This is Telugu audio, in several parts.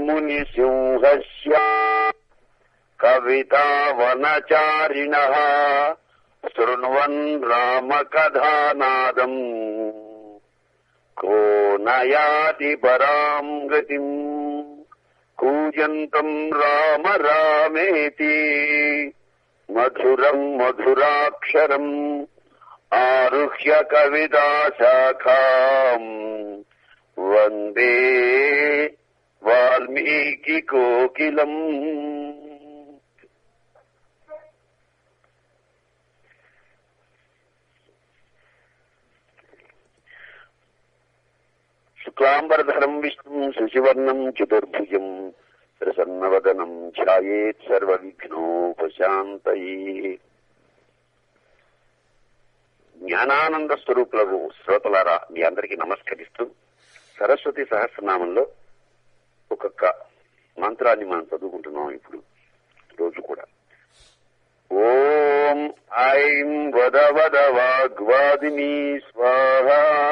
श्रीमुनिसिंहस्य कवितावनचारिणः शृण्वन् रामकथानादम् को न याति पराम् गतिम् कूजन्तम् राम रामेति मधुरम् मधुराक्षरम् आरुह्य कविताशाखाम् वन्दे वाल्मीकिकोकिलम् శుక్లాంబరధరం విష్ణుం శశివర్ణం చతుర్భుజం ప్రసన్నవదనం ఛాయేత్ సర్వవిఘ్నోపశాంతయే జ్ఞానానంద స్వరూపులకు శ్రోతలారా మీ అందరికీ నమస్కరిస్తూ సరస్వతి సహస్రనామంలో ఒక్కొక్క మంత్రాన్ని మనం చదువుకుంటున్నాం ఇప్పుడు రోజు కూడా ఓం ఐం వద వద వాగ్వాదిని స్వాహ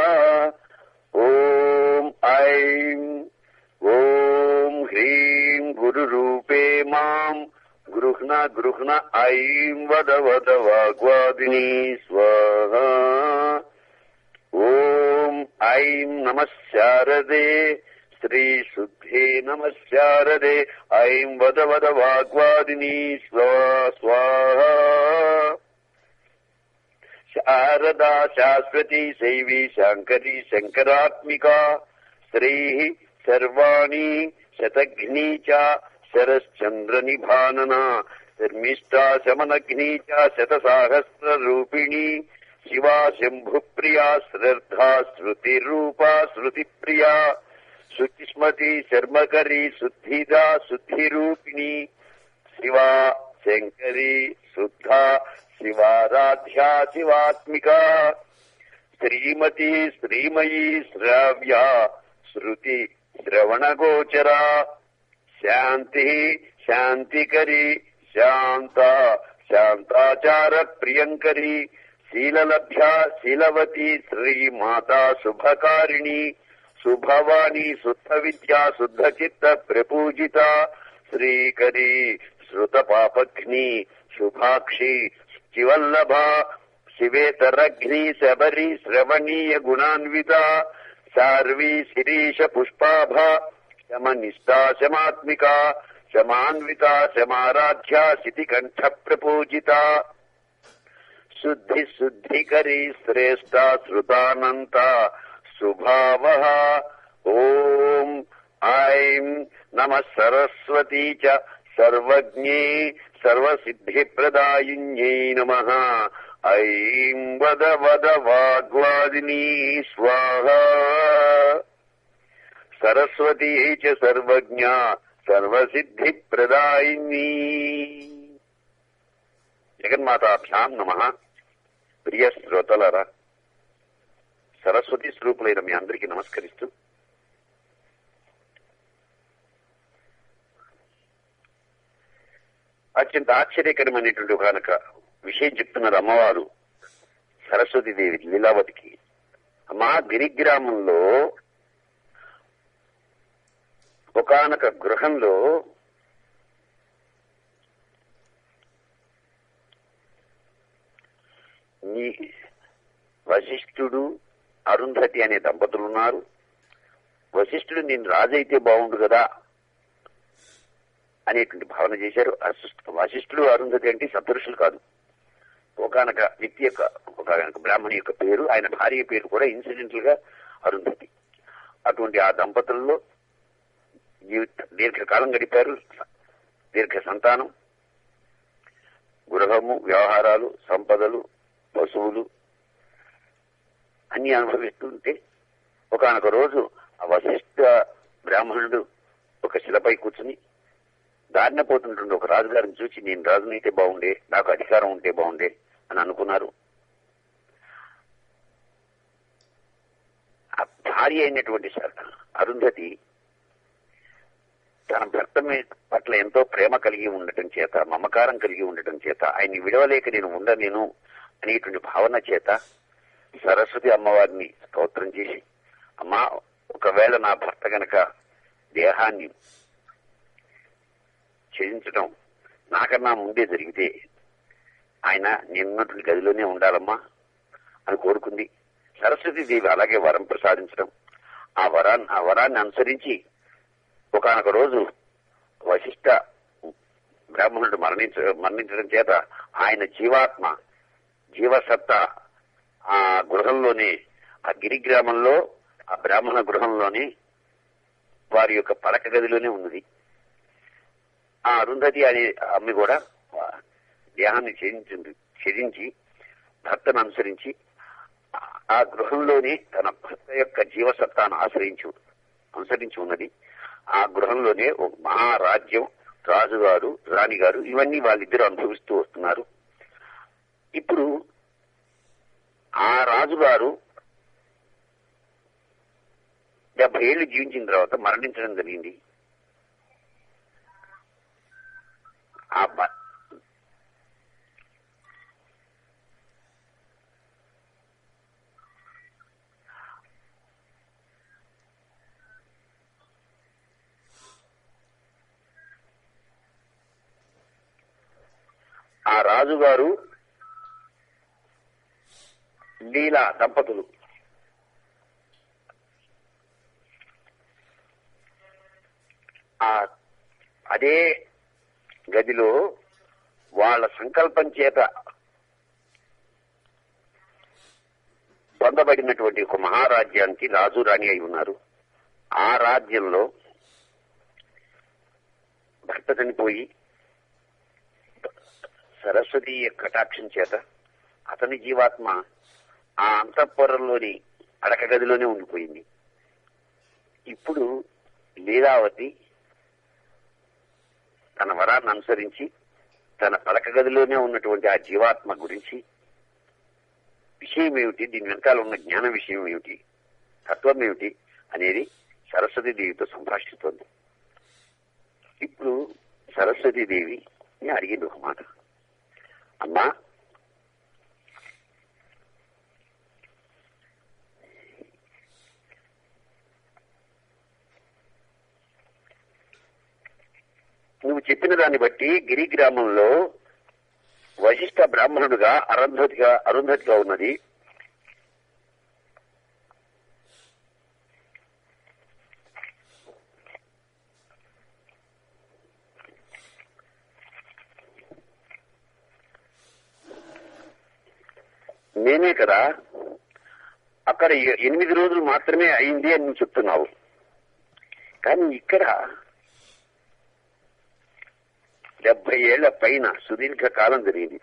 ఓం ఐం ఓం హ్రీం గురురూపే మాం గృహ్ణ గృహ్ణ ఐం వద వద వాగ్వాదిని స్వాహ ఓం ఐం నమ శారదే శ్రీ శుద్ధే నమ శారదే ఐం వద వద వాగ్వాదిని స్వాహ శారదా శాశ్వతి శైవీ శాంకరీ శంకరాత్మికా శ్రీ సర్వాణి శతఘ్నీ చ శరశ్చంద్ర నిభానన శర్మిష్టా శమనఘ్నీ చ శతసాహస్ర రూపిణి శివా శంభుప్రియా శ్రద్ధా శృతి రూపా శృతి ప్రియా శుచిస్మతి శర్మకరి శుద్ధిదా శుద్ధిరూపిణి శివా శంకరి శుద్ధా శివారాధ్యా శివాత్మికా శ్రీమతి శ్రీమయీ శ్రావ్యా శృతి శ్రవణగోచరా శాంతి శాంతికరి శాంత శాంతాచార ప్రియంకరి శీలలభ్యా శీలవతి శ్రీమాతా శుభకారిణి శుభవాణి శుద్ధ విద్యా శుద్ధ చిత్త ప్రపూజిత శ్రీకరి శృత పాపఘ్ని శుభాక్షి శివల్లభ శివేతరఘ్ని శబరి శ్రవణీయ గుణాన్విత శార్వీ శిరీష పుష్పాభ శమనిష్టా శమాత్మిక శమాన్విత శమారాధ్యా శితికంఠ ప్రపూజిత శుద్ధి శుద్ధికరి శ్రేష్ట శృతానంత స్వభావ ఓం ఐం నమ సరస్వతీ చ సర్వజ్ఞే సర్వసిద్ధిప్రదాయిన్యై నమ ఐం వద వద వాగ్వాదిని స్వాహ సరస్వతీ చ సర్వజ్ఞ సర్వసిద్ధిప్రదాయిని జగన్మాతాభ్యాం నమ ప్రియ శ్రోతలరా సరస్వతి స్వరూపులైన మీ అందరికీ నమస్కరిస్తూ అత్యంత ఆశ్చర్యకరమైనటువంటి కనుక విషయం చెప్తున్నారు అమ్మవారు సరస్వతీదేవి లీలావతికి అమ్మా గిరిగ్రామంలో ఒకనొక గృహంలో నీ వశిష్ఠుడు అరుంధతి అనే దంపతులు ఉన్నారు వశిష్ఠుడు నేను రాజైతే బాగుండు కదా అనేటువంటి భావన చేశారు అశిష్ఠ- వశిష్ఠుడు అరుంధతి అంటే సప్తరుషులు కాదు ఒకనొక వ్యక్తి యొక్క ఒకనొక బ్రాహ్మణి యొక్క పేరు ఆయన భార్య పేరు కూడా ఇన్సిడెంటల్ గా అరుంధతి అటువంటి ఆ దంపతుల్లో జీవిత దీర్ఘకాలం గడిపారు దీర్ఘ సంతానం గృహము వ్యవహారాలు సంపదలు పశువులు అన్ని అనుభవిస్తుంటే ఒకనొక రోజు ఆ వశిష్ఠ బ్రాహ్మణుడు ఒక శిలపై కూర్చుని దారిన పోతుంటుండే ఒక రాజుగారిని చూసి నేను రాజునైతే బాగుండే నాకు అధికారం ఉంటే బాగుండే అని అనుకున్నారు ఆ భార్య అయినటువంటి స- అరుంధతి తన భర్త మీ- పట్ల ఎంతో ప్రేమ కలిగి ఉండటం చేత మమకారం కలిగి ఉండటం చేత ఆయన్ని విడవలేక నేను ఉండలేను అనేటువంటి భావన చేత సరస్వతి అమ్మవారిని స్తోత్రం చేసి అమ్మా ఒకవేళ నా భర్త గనక దేహాన్ని ఛేదించడం నాకన్నా ముందే జరిగితే ఆయన నేనున్నటువంటి గదిలోనే ఉండాలమ్మా అని కోరుకుంది సరస్వతి దేవి అలాగే వరం ప్రసాదించడం ఆ వరాన్ని ఆ వరాన్ని అనుసరించి ఒకనొక రోజు వశిష్ట బ్రాహ్మణుడు మరణించ మరణించడం చేత ఆయన జీవాత్మ జీవసత్త ఆ గృహంలోనే ఆ గిరి గ్రామంలో ఆ బ్రాహ్మణ గృహంలోనే వారి యొక్క పడక గదిలోనే ఉన్నది ఆ అరుంధతి అనే అమ్మి కూడా ఆ దేహాన్ని ఛేదించింది ఛేదించి భర్తను అనుసరించి ఆ గృహంలోనే తన భర్త యొక్క జీవసత్తాను ఆశ్రయించి అనుసరించి ఉన్నది ఆ గృహంలోనే ఒక మహారాజ్యం రాజుగారు రాణిగారు ఇవన్నీ వాళ్ళిద్దరూ అనుభవిస్తూ వస్తున్నారు ఇప్పుడు ఆ రాజుగారు డెబ్బై ఏళ్ళు జీవించిన తర్వాత మరణించడం జరిగింది ఆ బ- ఆ రాజుగారు లీలా దంపతులు ఆ అదే గదిలో వాళ్ళ సంకల్పం చేత పొందబడినటువంటి ఒక మహారాజ్యానికి రాజు రాణి అయి ఉన్నారు ఆ రాజ్యంలో భర్త చనిపోయి సరస్వతి కటాక్షం చేత అతని జీవాత్మ ఆ అంతఃపురంలోని అడక గదిలోనే ఉండిపోయింది ఇప్పుడు లీలావతి తన వరాన్ని అనుసరించి తన పడక గదిలోనే ఉన్నటువంటి ఆ జీవాత్మ గురించి విషయం ఏమిటి దీని వెనకాల ఉన్న జ్ఞాన విషయం ఏమిటి తత్వం ఏమిటి అనేది సరస్వతి దేవితో సంభాషిస్తోంది ఇప్పుడు సరస్వతి దేవి అడిగింది ఒక మాట అమ్మా నువ్వు చెప్పిన దాన్ని బట్టి గిరి గ్రామంలో వశిష్ఠ బ్రాహ్మణుడుగా అరుంధతిగా అరుంధతిగా ఉన్నది నేనే కదా అక్కడ ఎ- ఎనిమిది రోజులు మాత్రమే అయింది అని నువ్వు చెప్తున్నావు కానీ ఇక్కడ డెబ్బై ఏళ్ల పైన సుదీర్ఘ కాలం జరిగింది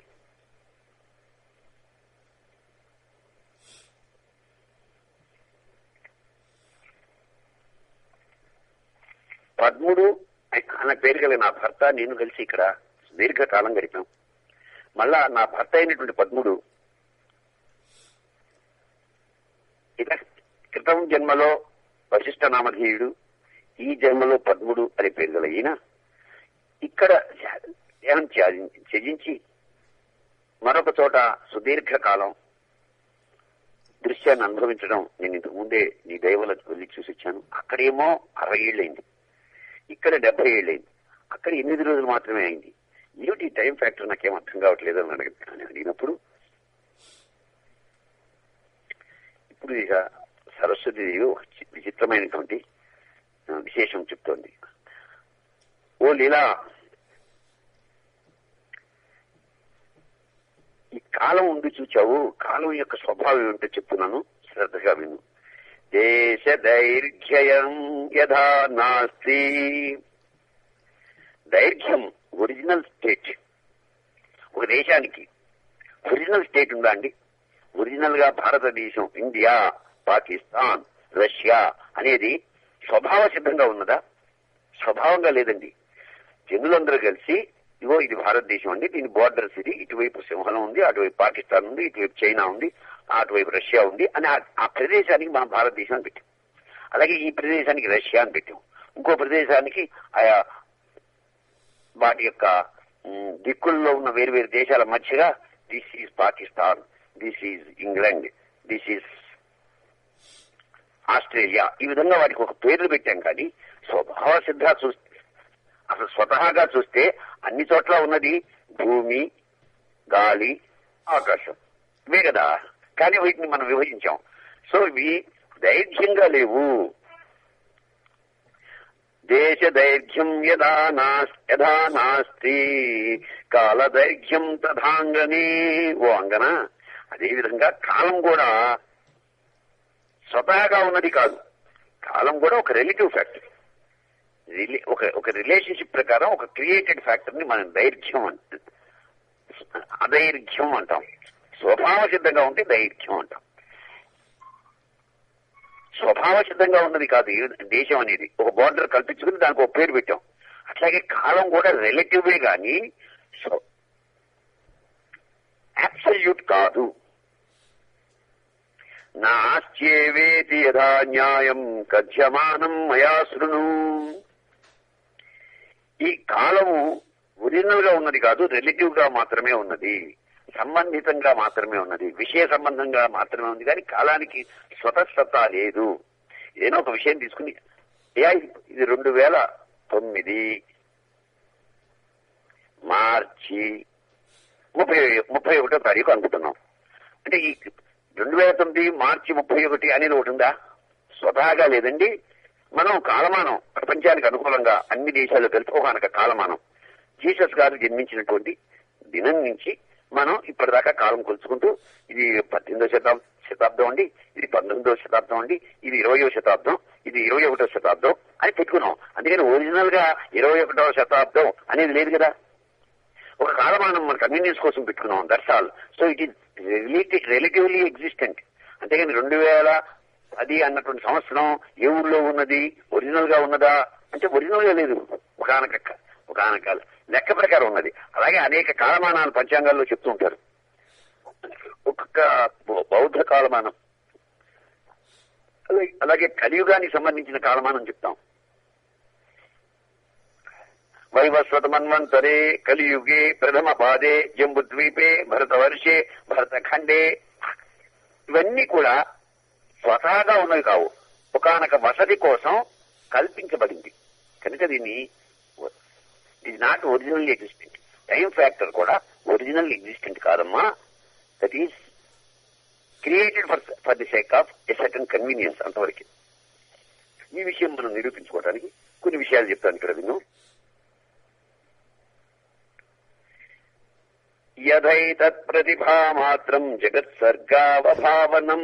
పద్ముడు ఆయన పేరు కలిగిన నా భర్త నేను కలిసి ఇక్కడ సుదీర్ఘకాలం గడిపాం మళ్ళా నా భర్త అయినటువంటి పద్ముడు ఇక క్రితం జన్మలో వశిష్ఠ నామధేయుడు ఈ జన్మలో పద్ముడు అనే పేరు గల ఈయన ఇక్కడ ధ్యానం త్యాగి- త్యజించి మరొక చోట సుదీర్ఘకాలం దృశ్యాన్ని అనుభవించడం నేను ఇంతకు ముందే నీ దైవల వెళ్ళి చూసి వచ్చాను అక్కడేమో అరవై ఏళ్ళైంది ఇక్కడ డెబ్బై ఏళ్ళైంది అక్కడ ఎనిమిది రోజులు మాత్రమే అయింది ఏమిటి ఈ టైం ఫ్యాక్టర్ నాకేం అర్థం కావట్లేదు అని అడిగి అని అడిగినప్పుడు ఇప్పుడు ఇక సరస్వతి దేవి ఒక చి- విచిత్రమైనటువంటి ఆ, విశేషం చెప్తోంది ఓ లీలా ఈ కాలం ఉంది చూచావు కాలం యొక్క స్వభావం ఏమిటో చెప్తున్నాను శ్రద్ధగా విను దేశ దైర్ఘ్యం యథా నాస్తి దైర్ఘ్యం ఒరిజినల్ స్టేట్ ఒక దేశానికి ఒరిజినల్ స్టేట్ ఉందా అండి ఒరిజినల్ గా భారతదేశం ఇండియా పాకిస్తాన్ రష్యా అనేది స్వభావ సిద్ధంగా ఉన్నదా స్వభావంగా లేదండి జనులందరూ కలిసి ఇగో ఇది భారతదేశం అండి దీని బోర్డర్స్ ఇది ఇటువైపు సింహలం ఉంది అటువైపు పాకిస్తాన్ ఉంది ఇటువైపు చైనా ఉంది అటువైపు రష్యా ఉంది అని ఆ- ఆ ప్రదేశానికి మనం భారతదేశం అని పెట్టాం అలాగే ఈ ప్రదేశానికి రష్యా అని పెట్టాం ఇంకో ప్రదేశానికి ఆయా వాటి యొక్క ఉమ్, దిక్కుల్లో ఉన్న వేరు వేరు దేశాల మధ్యగా this is Pakistan this is England this is Australia ఈ విధంగా వాటికి ఒక పేర్లు పెట్టాం కానీ స్వభావ సిద్ధ చూ అసలు స్వతహాగా చూస్తే అన్ని చోట్ల ఉన్నది భూమి గాలి ఆకాశం ఇవే కదా కానీ వీటిని మనం విభజించాం సో ఇవి దైర్ఘ్యంగా లేవు దేశ దైర్ఘ్యం యదా నాస్ యథా నాస్తి కాల దైర్ఘ్యం తథాంగనే ఓ అంగన అదేవిధంగా కాలం కూడా స్వతహాగా ఉన్నది కాదు కాలం కూడా ఒక రిలేటివ్ ఫ్యాక్టర్ రిలే- ఒక ఒక రిలేషన్షిప్ ప్రకారం ఒక క్రియేటెడ్ ఫ్యాక్టర్ ని మనం దైర్ఘ్యం అంటాం అదైర్ఘ్యం అంటాం స్వభావ సిద్ధంగా ఉంటే దైర్ఘ్యం అంటాం స్వభావ సిద్ధంగా ఉన్నది కాదు ఈ దేశం అనేది ఒక బోర్డర్ కల్పించుకుని దానికి ఒక పేరు పెట్టాం అట్లాగే కాలం కూడా రిలేటివే గాని అబ్సల్యూట్ కాదు నాస్త్యేవేతి యథా న్యాయం కథ్యమానం మయా శృణు ఈ కాలము ఒరిజినల్ గా ఉన్నది కాదు రిలేటివ్ గా మాత్రమే ఉన్నది సంబంధితంగా మాత్రమే ఉన్నది విషయ సంబంధంగా మాత్రమే ఉంది కానీ కాలానికి స్వతస్సత్తా లేదు ఏదైనా ఒక విషయం తీసుకుని ఏ ఇది రెండు వేల తొమ్మిది మార్చి ముప్పై ముప్పై ఒకటో తారీఖు అనుకుంటున్నాం అంటే ఈ రెండు వేల తొమ్మిది మార్చి ముప్పై ఒకటి అనేది ఒకటి ఉందా స్వతహాగా లేదండి మనం కాలమానం ప్రపంచానికి అనుకూలంగా అన్ని దేశాలు కలిపి ఒకనొక కాలమానం జీసస్ గారు జన్మించినటువంటి దినం నుంచి మనం ఇప్పటిదాకా కాలం కొలుచుకుంటూ ఇది పద్దెనిమిదో శతాబ్దం శతాబ్దం అండి ఇది పంతొమ్మిదో శతాబ్దం అండి ఇది ఇరవయో శతాబ్దం ఇది ఇరవై ఒకటో శతాబ్దం అని పెట్టుకున్నాం అందుకని ఒరిజినల్ గా ఇరవై ఒకటో శతాబ్దం అనేది లేదు కదా ఒక కాలమానం మన కన్వీనియన్స్ కోసం పెట్టుకున్నాం that's all so it is relatively existent అంతేగాని రెండు వేల అది అన్నటువంటి సంవత్సరం ఏ ఊళ్ళో ఉన్నది ఒరిజినల్ గా ఉన్నదా అంటే ఒరిజినల్ గా లేదు ఒకనొక ఒకనొక లెక్క ప్రకారం ఉన్నది అలాగే అనేక కాలమానాలు పంచాంగాల్లో చెప్తూ ఉంటారు ఒక్కొక్క బౌ- బౌద్ధ కాలమానం అలాగే అలాగే కలియుగానికి సంబంధించిన కాలమానం చెప్తాం వైవస్వతమన్వంతరే కలియుగే ప్రథమ పాదే జంబుద్వీపే భరతవర్షే భరతఖండే ఇవన్నీ కూడా స్వతహాగా ఉన్నవి కావు ఒకనొక వసతి కోసం కల్పించబడింది కనుక దీన్ని ఇది not original existent time factor కూడా ఒరిజినల్ ఎగ్జిస్టెంట్ కాదమ్మా that is created for for the sake of a certain convenience అంతవరకు ఈ విషయం మనం నిరూపించుకోవడానికి కొన్ని విషయాలు చెప్తాను ఇక్కడ విను యథైతత్ ప్రతిభామాత్రం జగత్సర్గావభావనం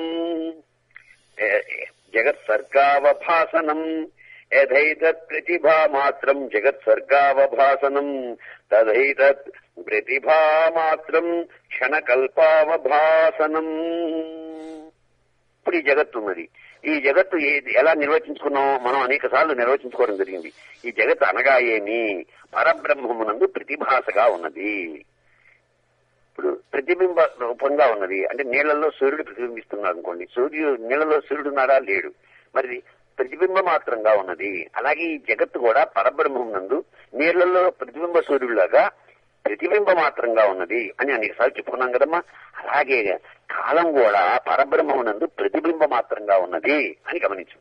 జగత్సర్గావభాసనం యథైతత్ ప్రతిభామాత్రం జగత్సర్గావభాసనం తదైతత్ ప్రతిభామాత్రం క్షణకల్పావభాసనం ఇప్పుడు ఈ జగత్తు ఉన్నది ఈ జగత్తు ఏ- ఎలా నిర్వచించుకున్నాం మనం అనేక సార్లు నిర్వచించుకోవడం జరిగింది ఈ జగత్తు అనగా ఏమి పరబ్రహ్మమునందు ప్రతిభాసగా ఉన్నది ఇప్పుడు ప్రతిబింబ రూపంగా ఉన్నది అంటే నీళ్లలో సూర్యుడు ప్రతిబింబిస్తున్నాడు అనుకోండి సూర్యుడు నీళ్లలో సూర్యుడు ఉన్నాడా లేడు మరి ప్రతిబింబ మాత్రంగా ఉన్నది అలాగే ఈ జగత్తు కూడా పరబ్రహ్మం నందు నీళ్లలో ప్రతిబింబ సూర్యుడిలాగా ప్రతిబింబ మాత్రంగా ఉన్నది అని అనేకసార్లు చెప్పుకున్నాం కదమ్మా అలాగే కాలం కూడా పరబ్రహ్మం నందు ప్రతిబింబ మాత్రంగా ఉన్నది అని గమనించు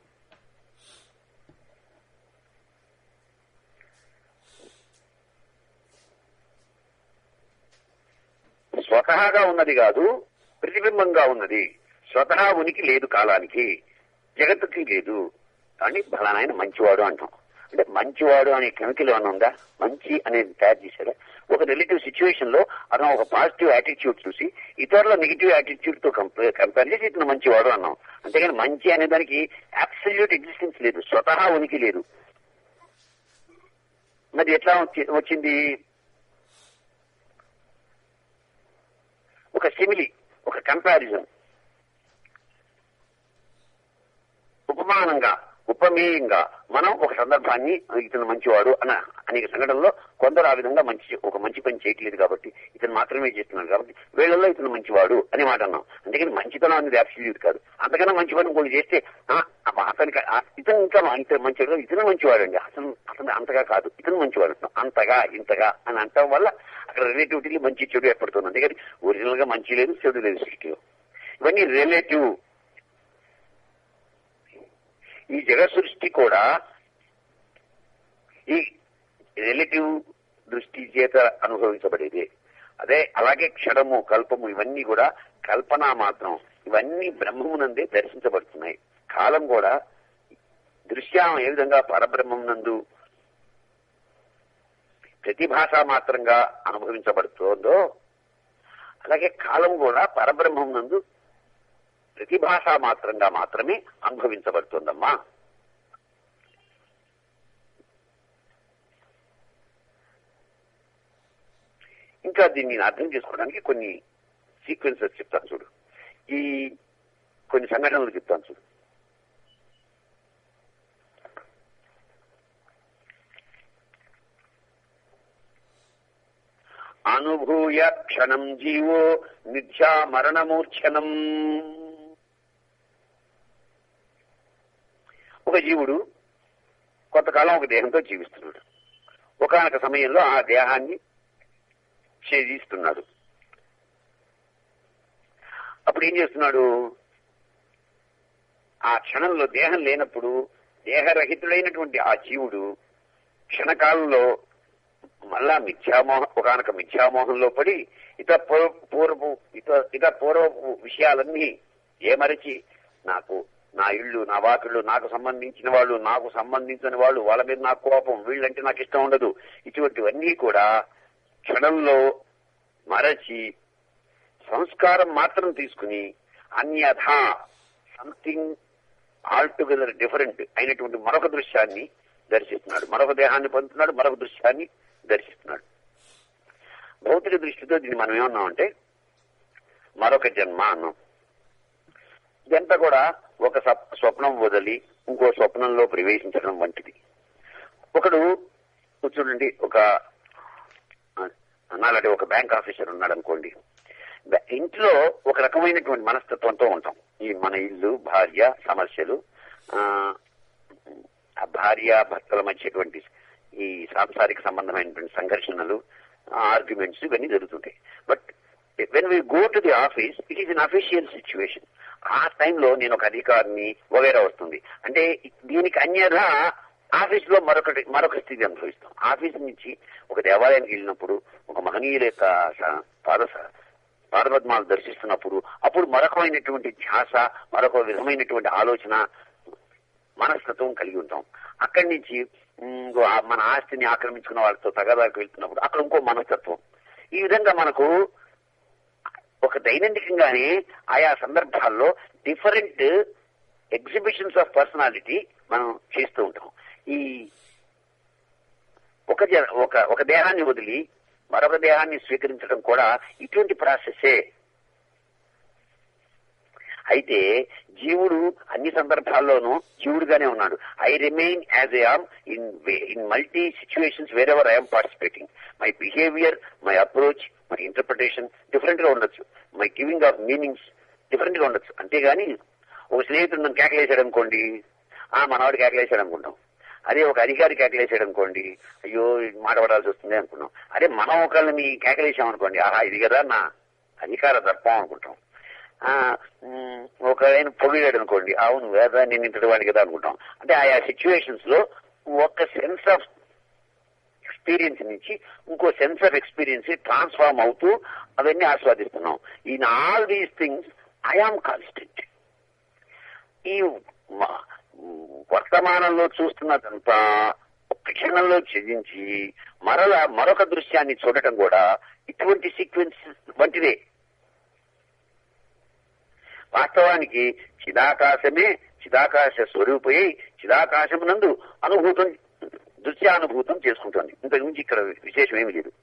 స్వతహాగా ఉన్నది కాదు ప్రతిబింబంగా ఉన్నది స్వతహా ఉనికి లేదు కాలానికి జగత్తుకి లేదు కానీ ఫలానాయన మంచివాడు అంటాం అంటే మంచివాడు అనే కెమికల్ ఏమైనా ఉందా మంచి అనేది తయారు చేశారా ఒక రిలేటివ్ సిచ్యువేషన్ లో అతను ఒక పాజిటివ్ యాటిట్యూడ్ చూసి ఇతరుల నెగిటివ్ యాటిట్యూడ్ తో కంపేర్ చేసి ఇతను మంచివాడు అన్నాం అంతేగాని మంచి అనే దానికి అబ్సల్యూట్ ఎగ్జిస్టెన్స్ లేదు స్వతహా ఉనికి లేదు మరి ఎట్లా వచ్చి- వచ్చింది ఒక సిమిలి ఒక కంపారిజన్ ఉపమానంగా ఉపమేయంగా మనం ఒక సందర్భాన్ని ఇతను మంచివాడు అన్న అనేక సంఘటనలో కొందరు ఆ విధంగా మంచి ఒక మంచి పని చేయట్లేదు కాబట్టి ఇతను మాత్రమే చేస్తున్నాడు కాబట్టి వీళ్ళల్లో ఇతను మంచివాడు అని మాట అన్నాం అందుకని మంచితనం అనేది అబ్సల్యూట్ కాదు అంతకన్నా మంచి పని ఇంకోటి చేస్తే ఆ, అబ్బా, అతనికి ఆ, ఇతను ఇంకా ఇతను మంచివాడు ఇతను మంచివాడు అండి అతను అతను అంతగా కాదు ఇతను మంచివాడు అంటున్నాం. అంతగా ఇంతగా అని అంటం వల్ల అక్కడ రిలేటివిటీ మంచి చెడు ఏర్పడుతుంది అందుకని ఒరిజినల్ గా మంచి లేదు చెడు లేదు సృష్టిలో ఇవన్నీ రిలేటివ్ ఈ జగత్ సృష్టి కూడా ఈ రిలేటివ్ దృష్టి చేత అనుభవించబడేది అదే అలాగే క్షణము కల్పము ఇవన్నీ కూడా కల్పన మాత్రం ఇవన్నీ బ్రహ్మమునందే దర్శించబడుతున్నాయి కాలం కూడా దృశ్యం ఏ విధంగా పరబ్రహ్మం నందు ప్రతిభాష మాత్రంగా అనుభవించబడుతోందో అలాగే కాలం కూడా పరబ్రహ్మం నందు ప్రతిభాష మాత్రంగా మాత్రమే అనుభవించబడుతోందమ్మా ఇంకా దీన్ని నేను అర్థం చేసుకోవడానికి కొన్ని సీక్వెన్సెస్ చెప్తాను చూడు ఈ కొన్ని సంఘటనలు చెప్తాను చూడు అనుభూయ క్షణం జీవో మిథ్యా మరణమూర్ఛనం ఒక జీవుడు కొంతకాలం ఒక దేహంతో జీవిస్తున్నాడు ఒకనొక సమయంలో ఆ దేహాన్ని ఛేదిస్తున్నాడు అప్పుడు ఏం చేస్తున్నాడు ఆ క్షణంలో దేహం లేనప్పుడు దేహరహితుడైనటువంటి ఆ జీవుడు క్షణకాలంలో మళ్ళా మిథ్యామోహం ఒకనొక మిథ్యామోహంలో పడి ఇత పూర్వ- పూర్వపు ఇత ఇత పూర్వపు విషయాలన్నీ ఏమరిచి నాకు నా ఇళ్ళు నా వాకిళ్ళు నాకు సంబంధించిన వాళ్ళు నాకు సంబంధించిన వాళ్ళు వాళ్ళ మీద నాకు కోపం వీళ్ళంటే నాకు ఇష్టం ఉండదు ఇటువంటివన్నీ కూడా క్షణంలో మరచి సంస్కారం మాత్రం తీసుకుని అన్యథా సంథింగ్ ఆల్ టుగెదర్ డిఫరెంట్ అయినటువంటి మరొక దృశ్యాన్ని దర్శిస్తున్నాడు మరొక దేహాన్ని పొందుతున్నాడు మరొక దృశ్యాన్ని దర్శిస్తున్నాడు భౌతిక దృష్టితో దీన్ని మనం ఏమన్నామంటే మరొక జన్మ అన్నాం ఇదంతా కూడా ఒక సప్- స్వప్నం వదిలి ఇంకో స్వప్నంలో ప్రవేశించడం వంటిది ఒకడు చూడండి ఒక ఆ, నాలాంటి ఒక బ్యాంక్ ఆఫీసర్ ఉన్నాడు అనుకోండి బ- ఇంట్లో ఒక రకమైనటువంటి మనస్తత్వంతో ఉంటాం ఈ మన ఇల్లు భార్య సమస్యలు ఆ, ఆ భార్య భర్తల మధ్యటువంటి ఈ సాంసారిక సంబంధమైనటువంటి సంఘర్షణలు ఆర్గ్యుమెంట్స్ ఇవన్నీ జరుగుతుంటాయి but when we go to the office it is unofficial situation ఆ టైంలో నేను ఒక అధికారిని వగేరా వస్తుంది అంటే దీనికి అన్యథా ఆఫీస్ లో మరొకటి మరొక స్థితి అనుభవిస్తాం ఆఫీస్ నుంచి ఒక దేవాలయానికి వెళ్ళినప్పుడు ఒక మహనీయుల యొక్క స- పాద స- పాదపద్మాలు దర్శిస్తున్నప్పుడు అప్పుడు మరొకమైనటువంటి ధ్యాస మరొక విధమైనటువంటి ఆలోచన మనస్తత్వం కలిగి ఉంటాం అక్కడి నుంచి ఉమ్, ఇంకో ఆ మన ఆస్తిని ఆక్రమించుకున్న వాళ్ళతో తగదాకు వెళ్తున్నప్పుడు అక్కడ ఇంకో మనస్తత్వం ఈ విధంగా మనకు ఒక దైనందికంగానే ఆయా సందర్భాల్లో డిఫరెంట్ ఎగ్జిబిషన్స్ ఆఫ్ పర్సనాలిటీ మనం చేస్తూ ఉంటాం ఈ ఒక జ- ఒక ఒక దేహాన్ని వదిలి మరొక దేహాన్ని స్వీకరించడం కూడా ఇటువంటి ప్రాసెసే అయితే జీవుడు అన్ని సందర్భాల్లోనూ జీవుడుగానే ఉన్నాడు I remain as a am in in multi situations wherever I'm participating my behaviour my approach my interpretation different గా ఉండొచ్చు my giving of meanings different గా ఉండొచ్చు అంతేగాని ఒక స్నేహితుడు నన్ను కేకలేశాడు అనుకోండి ఆ మనవాడు కేకలేశాడు అనుకుంటాం అదే ఒక అధికారి కేకలేశాడు అనుకోండి అయ్యో మాట పడాల్సి వస్తుంది అనుకున్నాం అదే మనం ఒకళ్ళని కేకలేసాం అనుకోండి ఆహా ఇది కదా నా అధికార దర్పం అనుకుంటాం ఆ, ఉమ్, ఒక ఆయన పొగిడాడు అనుకోండి అవును వేద నేను ఇంతటి వాడిని కదా అనుకుంటాం అంటే ఆయా సిచ్యువేషన్స్ లో ఒక సెన్స్ ఆఫ్ ఎక్స్పీరియన్స్ నుంచి ఇంకో సెన్స్ ఆఫ్ ఎక్స్పీరియన్స్ ట్రాన్స్ఫార్మ్ అవుతూ అవన్నీ ఆస్వాదిస్తున్నాం in all these things I am constant ఈ మ- వర్తమానంలో చూస్తున్నదంతా ఒక్క క్షణంలో ఛేదించి మరల మరొక దృశ్యాన్ని చూడటం కూడా ఇటువంటి సీక్వెన్స్ వంటిదే వాస్తవానికి చిదాకాశమే చిదాకాశ స్వరూపై చిదాకాశమునందు అనుభూతం దృశ్యానుభూతం చేసుకుంటోంది ఇంతకు మించి ఇక్కడ విశేషం ఏమీ లేదు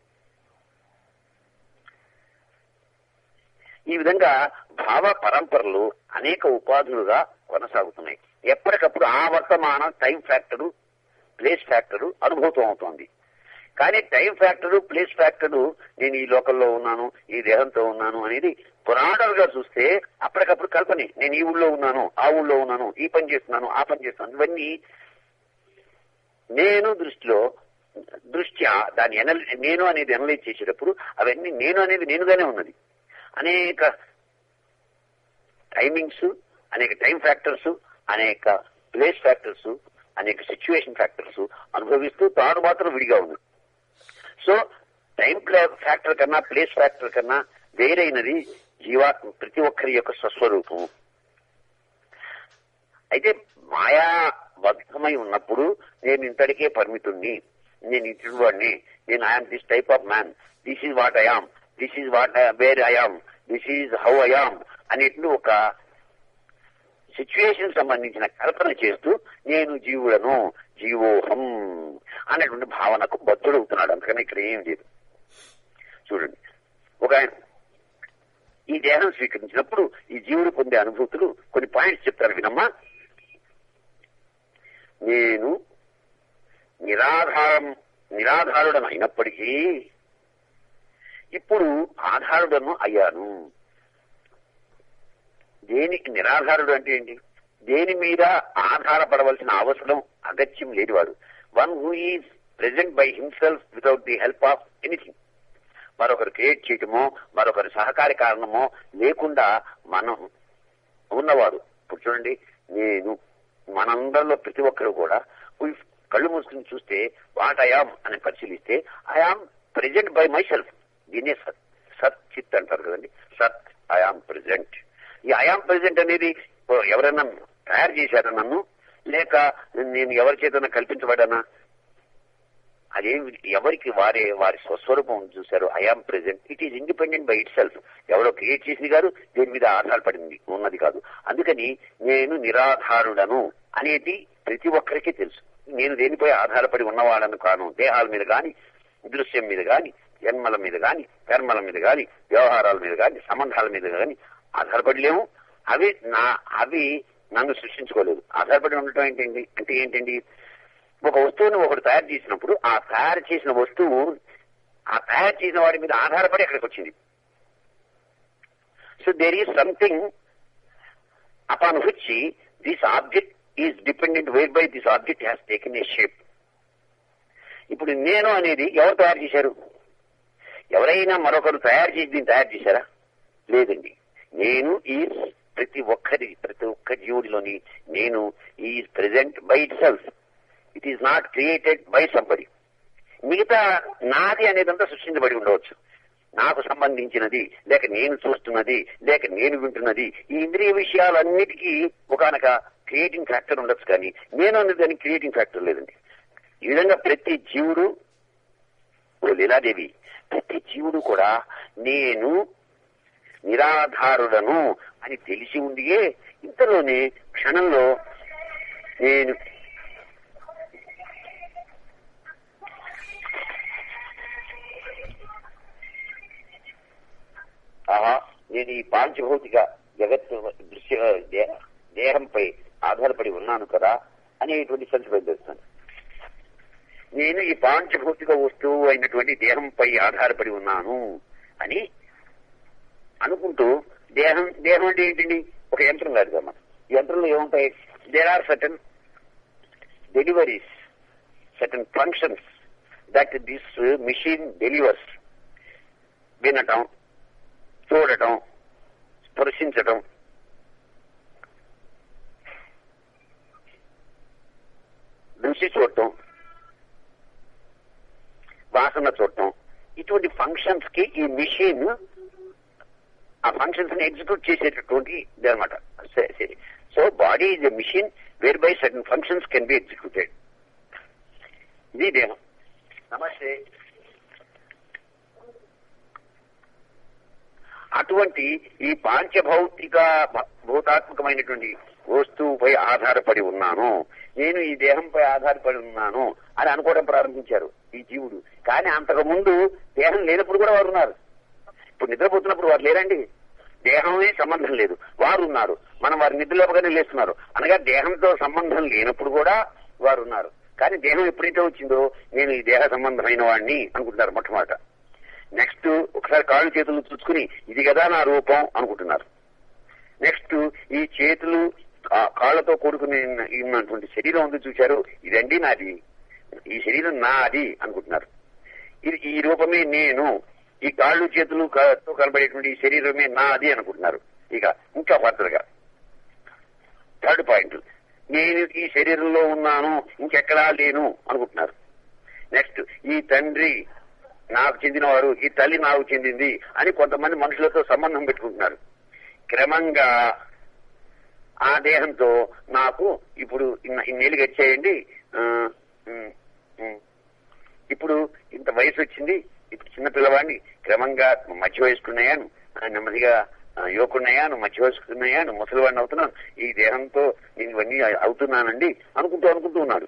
ఈ విధంగా భావ పరంపరలు అనేక ఉపాధులుగా కొనసాగుతున్నాయి ఎప్పటికప్పుడు ఆ వర్తమాన టైం ఫ్యాక్టరు ప్లేస్ ఫ్యాక్టరు అనుభూతం అవుతోంది కానీ టైం ఫ్యాక్టరు ప్లేస్ ఫ్యాక్టరు నేను ఈ లోకల్లో ఉన్నాను ఈ దేహంతో ఉన్నాను అనేది పురాణాలు గా చూస్తే అప్పటికప్పుడు కల్పనే నేను ఈ ఊళ్ళో ఉన్నాను ఆ ఊళ్ళో ఉన్నాను ఈ పని చేస్తున్నాను ఆ పని చేస్తున్నాను ఇవన్నీ నేను దృష్టిలో దృష్ట్యా దాన్ని ఎనల్ నేను అనేది ఎనలైజ్ చేసేటప్పుడు అవన్నీ నేను అనేది నేనుగానే ఉన్నది అనేక టైమింగ్స్ అనేక టైం ఫ్యాక్టర్స్ అనేక ప్లేస్ ఫ్యాక్టర్స్ అనేక సిచ్యువేషన్ ఫ్యాక్టర్స్ అనుభవిస్తూ తాను మాత్రం విడిగా ఉంది సో టైం ఫ్యాక్టర్ కన్నా ప్లేస్ ఫ్యాక్టర్ కన్నా వేరైనది జీవాత్మ ప్రతి ఒక్కరి యొక్క స్వస్వరూపం అయితే మాయా బద్ధమై ఉన్నప్పుడు నేను ఇంతటికే పరిమితుణ్ణి నేను ఇటు వాడిని నేను I'm this type of man this is what I am this is what where I am this is how I am అనేటువంటి ఒక సిచ్యువేషన్ సంబంధించిన కల్పన చేస్తూ నేను జీవుడను జీవోహం అనేటువంటి భావనకు బద్ధుడవుతున్నాడు అందుకని ఇక్కడ ఏం లేదు చూడండి ఒక ఆయన ఈ దేహం స్వీకరించినప్పుడు ఈ జీవుడు పొందే అనుభూతులు కొన్ని పాయింట్స్ చెప్తారు వినమ్మా నేను నిరాధారం నిరాధారుడను అయినప్పటికీ ఇప్పుడు ఆధారుడను అయ్యాను దేనికి నిరాధారుడు అంటే ఏంటి దేని మీద ఆధారపడవలసిన అవసరం అగత్యం లేనివాడు one who is present by himself without the help of anything మరొకరు క్రియేట్ చేయటమో మరొకరి సహకారి కారణమో లేకుండా మనం ఉన్నవాడు ఇప్పుడు చూడండి నేను మనందరిలో ప్రతి ఒక్కరు కూడా ఉయ్ కళ్ళు మూసుకుని చూస్తే వాట్ ఐఆమ్ అని పరిశీలిస్తే I am present by myself దీనే సత్ సత్ చిత్ అంటారు కదండి సత్ ఐఆమ్ ప్రెజెంట్ ఈ ఐఆమ్ ప్రెజెంట్ అనేది ఓ, ఎవరైనా తయారు చేశారా నన్ను లేక నేను ఎవరి చేతనా కల్పించబడానా అదేం ఎవరికి వారే వారి స్వస్వరూపం చూశారు I am present it is independent by itself ఎవరో క్రియేట్ చేసింది కాదు దేని మీద ఆధారపడింది ఉన్నది కాదు అందుకని నేను నిరాధారుడను అనేది ప్రతి ఒక్కరికి తెలుసు నేను దేనిపై ఆధారపడి ఉన్నవాడను కాను దేహాల మీద గాని దృశ్యం మీద గాని జన్మల మీద గాని కర్మల మీద గాని వ్యవహారాల మీద గాని సంబంధాల మీద గాని ఆధారపడి లేవు అవి నా అవి నన్ను సృష్టించుకోలేదు ఆధారపడి ఉండటం ఏంటండి అంటే ఏంటండి ఒక వస్తువును ఒకడు తయారు చేసినప్పుడు ఆ తయారు చేసిన వస్తువు ఆ తయారు చేసిన వాడి మీద ఆధారపడి అక్కడికి వచ్చింది so there is something upon which this object is dependent whereby this object has taken a shape ఇప్పుడు నేను అనేది ఎవరు తయారు చేశారు ఎవరైనా మరొకరు తయారు చేసి దీన్ని తయారు చేశారా లేదండి నేను ఈ ప్రతి ఒక్కరి ప్రతి ఒక్క జీవుడిలోని నేను is present by itself it is not created by somebody మిగతా నాది అనేదంతా సృష్టించబడి ఉండవచ్చు నాకు సంబంధించినది లేక నేను చూస్తున్నది లేక నేను వింటున్నది ఈ ఇంద్రియ విషయాలన్నిటికీ ఒకనొక క్రియేటింగ్ ఫ్యాక్టర్ ఉండొచ్చు కానీ నేను అనేది దానికి క్రియేటింగ్ ఫ్యాక్టర్ లేదండి ఈ విధంగా ప్రతి జీవుడు ఓ లీలాదేవి ప్రతి జీవుడు కూడా నేను నిరాధారుడను అని తెలిసి ఉండియే ఇంతలోనే క్షణంలో నేను ఆహా నేను ఈ పాంచభౌతిక జగత్తు దృశ్య దే- దేహంపై ఆధారపడి ఉన్నాను కదా అనేటువంటి సెన్స్ బయలుదేరుతాను నేను ఈ పాంచభౌతిక వస్తువు అయినటువంటి దేహంపై ఆధారపడి ఉన్నాను అని అనుకుంటూ దేహం దేహం అంటే ఏంటండి ఒక యంత్రం కాదు కదా మనం. ఈ యంత్రంలో ఏముంటాయి there are certain deliveries certain functions that this machine delivers వినటం చూడటం స్పర్శించటం రుచి చూడటం వాసన చూడటం ఇటువంటి ఫంక్షన్స్ కి ఈ మిషన్ ఆ ఫంక్షన్స్ ని ఎగ్జిక్యూట్ చేసేటటువంటి అనమాట సరే so body is a machine whereby certain functions can be executed ఇది దేహం నమస్తే అటువంటి ఈ పాంచభౌతిక భ- భౌతాత్మకమైనటువంటి వస్తువుపై ఆధారపడి ఉన్నాను నేను ఈ దేహంపై ఆధారపడి ఉన్నాను అని అనుకోవడం ప్రారంభించారు ఈ జీవుడు కానీ అంతకు ముందు దేహం లేనప్పుడు కూడా వారు ఉన్నారు ఇప్పుడు నిద్రపోతున్నప్పుడు వారు లేరండి దేహమే సంబంధం లేదు వారు ఉన్నారు మనం వారి నిద్రలోపగానే లేస్తున్నారు అనగా దేహంతో సంబంధం లేనప్పుడు కూడా వారు ఉన్నారు కానీ దేహం ఎప్పుడైతే వచ్చిందో నేను ఈ దేహ సంబంధమైన వాడిని అనుకుంటున్నారు మొట్టమొదట నెక్స్ట్ ఒకసారి కాళ్ళు చేతులు చూసుకుని ఇది కదా నా రూపం అనుకుంటున్నారు నెక్స్ట్ ఈ చేతులు కా- కాళ్ళతో కూడుకుని ఉన్న- ఉన్నటువంటి శరీరం ఉంది చూశారు ఇదండి నాది ఈ శరీరం నాది అనుకుంటున్నారు ఇది ఈ రూపమే నేను ఈ కాళ్ళు చేతులు క- తో కనబడేటువంటి ఈ శరీరమే నాది అనుకుంటున్నారు ఇక ఇంకా ఫర్దర్ గా థర్డ్ పాయింట్ నేను ఈ శరీరంలో ఉన్నాను ఇంకెక్కడా లేను అనుకుంటున్నారు నెక్స్ట్ ఈ తండ్రి నాకు చెందినవారు ఈ తల్లి నాకు చెందింది అని కొంతమంది మనుషులతో సంబంధం పెట్టుకుంటున్నారు క్రమంగా ఆ దేహంతో నాకు ఇప్పుడు ఇన్న- ఇన్నేళ్ళు గడిచేయండి ఆ, ఉమ్, ఉమ్. ఇప్పుడు ఇంత వయసు వచ్చింది ఇప్పుడు చిన్న పిల్లవాడిని క్రమంగా మధ్య వయసుకున్నాయాను ఆ, నెమ్మదిగా ఆ, యువకున్నాయాను మధ్య వయసుకున్నాయాను ముసలివాడిని అవుతున్నాను ఈ దేహంతో నేను ఇవన్నీ అవుతున్నానండి అనుకుంటూ అనుకుంటూ ఉన్నాడు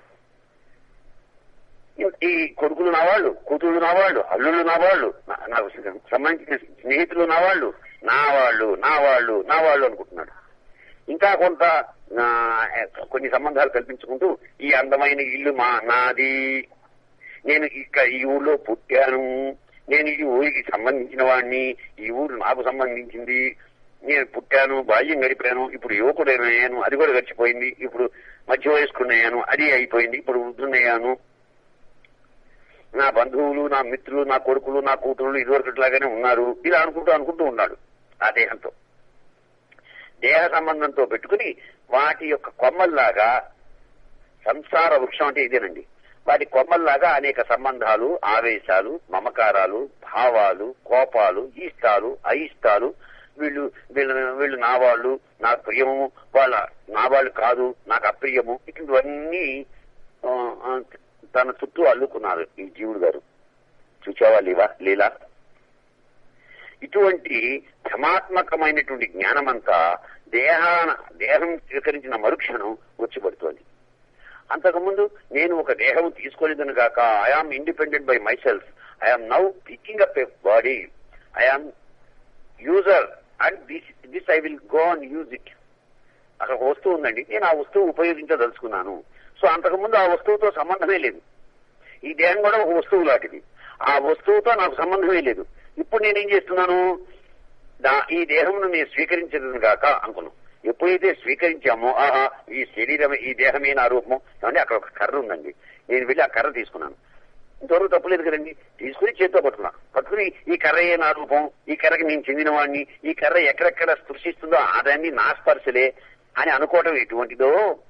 ఈ కొడుకులు నా వాళ్ళు కూతుళ్ళు నా వాళ్ళు అల్లుళ్ళు నా వాళ్ళు నా- నాకు సంబంధించిన స్నేహితులు నా వాళ్ళు నా వాళ్ళు నా వాళ్ళు నా వాళ్ళు అనుకుంటున్నాడు ఇంకా కొంత ఆ, కొన్ని సంబంధాలు కల్పించుకుంటూ ఈ అందమైన ఇల్లు మా నాది నేను ఇక్కడ ఈ ఊళ్ళో పుట్టాను నేను ఈ ఊరికి సంబంధించిన వాడిని ఈ ఊరు నాకు సంబంధించింది నేను పుట్టాను బాల్యం గడిపాను ఇప్పుడు యువకుడైనాను అది కూడా గడిచిపోయింది ఇప్పుడు మధ్య వయస్కున్నాను అది అయిపోయింది ఇప్పుడు వృద్ధున్నయ్యాను నా బంధువులు నా మిత్రులు నా కొడుకులు నా కూతురులు ఇదివరకట్లాగానే ఉన్నారు ఇలా అనుకుంటూ అనుకుంటూ ఉన్నాడు ఆ దేహంతో దేహ సంబంధంతో పెట్టుకుని వాటి యొక్క కొమ్మల్లాగా సంసార వృక్షం అంటే ఇదేనండి వాటి కొమ్మల్లాగా అనేక సంబంధాలు ఆవేశాలు మమకారాలు భావాలు కోపాలు ఇష్టాలు అయిష్టాలు వీళ్ళు వీళ్ళు వీళ్ళు నా వాళ్ళు నాకు ప్రియము వాళ్ళ నా వాళ్ళు కాదు నాకు అప్రియము ఇటువంటివన్నీ ఆ, ఆ, తన చుట్టూ అల్లుకున్నారు ఈ జీవుడు గారు చూచావా లీవా లీలా ఇటువంటి భ్రమాత్మకమైనటువంటి జ్ఞానమంతా దేహాన దేహం స్వీకరించిన మరుక్షణం వచ్చి పడుతోంది అంతకుముందు నేను ఒక దేహం తీసుకోలేదని కాక I am independent by myself I am now picking up a body I am user and this this I will go and use it అక్కడ ఒక వస్తువు ఉందండి నేను ఆ వస్తువు ఉపయోగించదలుచుకున్నాను సో అంతకుముందు ఆ వస్తువుతో సంబంధమే లేదు ఈ దేహం కూడా ఒక వస్తువు లాంటిది ఆ వస్తువుతో నాకు సంబంధమే లేదు ఇప్పుడు నేనేం చేస్తున్నాను దా- ఈ దేహమును నేను స్వీకరించదు కాక అనుకున్నాను ఎప్పుడైతే స్వీకరించామో ఆహా ఈ శరీరం ఈ దేహమే నా రూపము ఏమంటే అక్కడ ఒక కర్ర ఉందండి నేను వెళ్ళి ఆ కర్ర తీసుకున్నాను ఇంతవరకు తప్పులేదు కదండి తీసుకుని చేతితో పట్టుకున్నా పట్టుకుని ఈ కర్రయే నా రూపం ఈ కర్రకి నేను చెందిన వాడిని ఈ కర్ర ఎక్కడెక్కడ స్పృశిస్తుందో అదన్నీ నా స్పర్శలే అని అనుకోవటం ఎటువంటిదో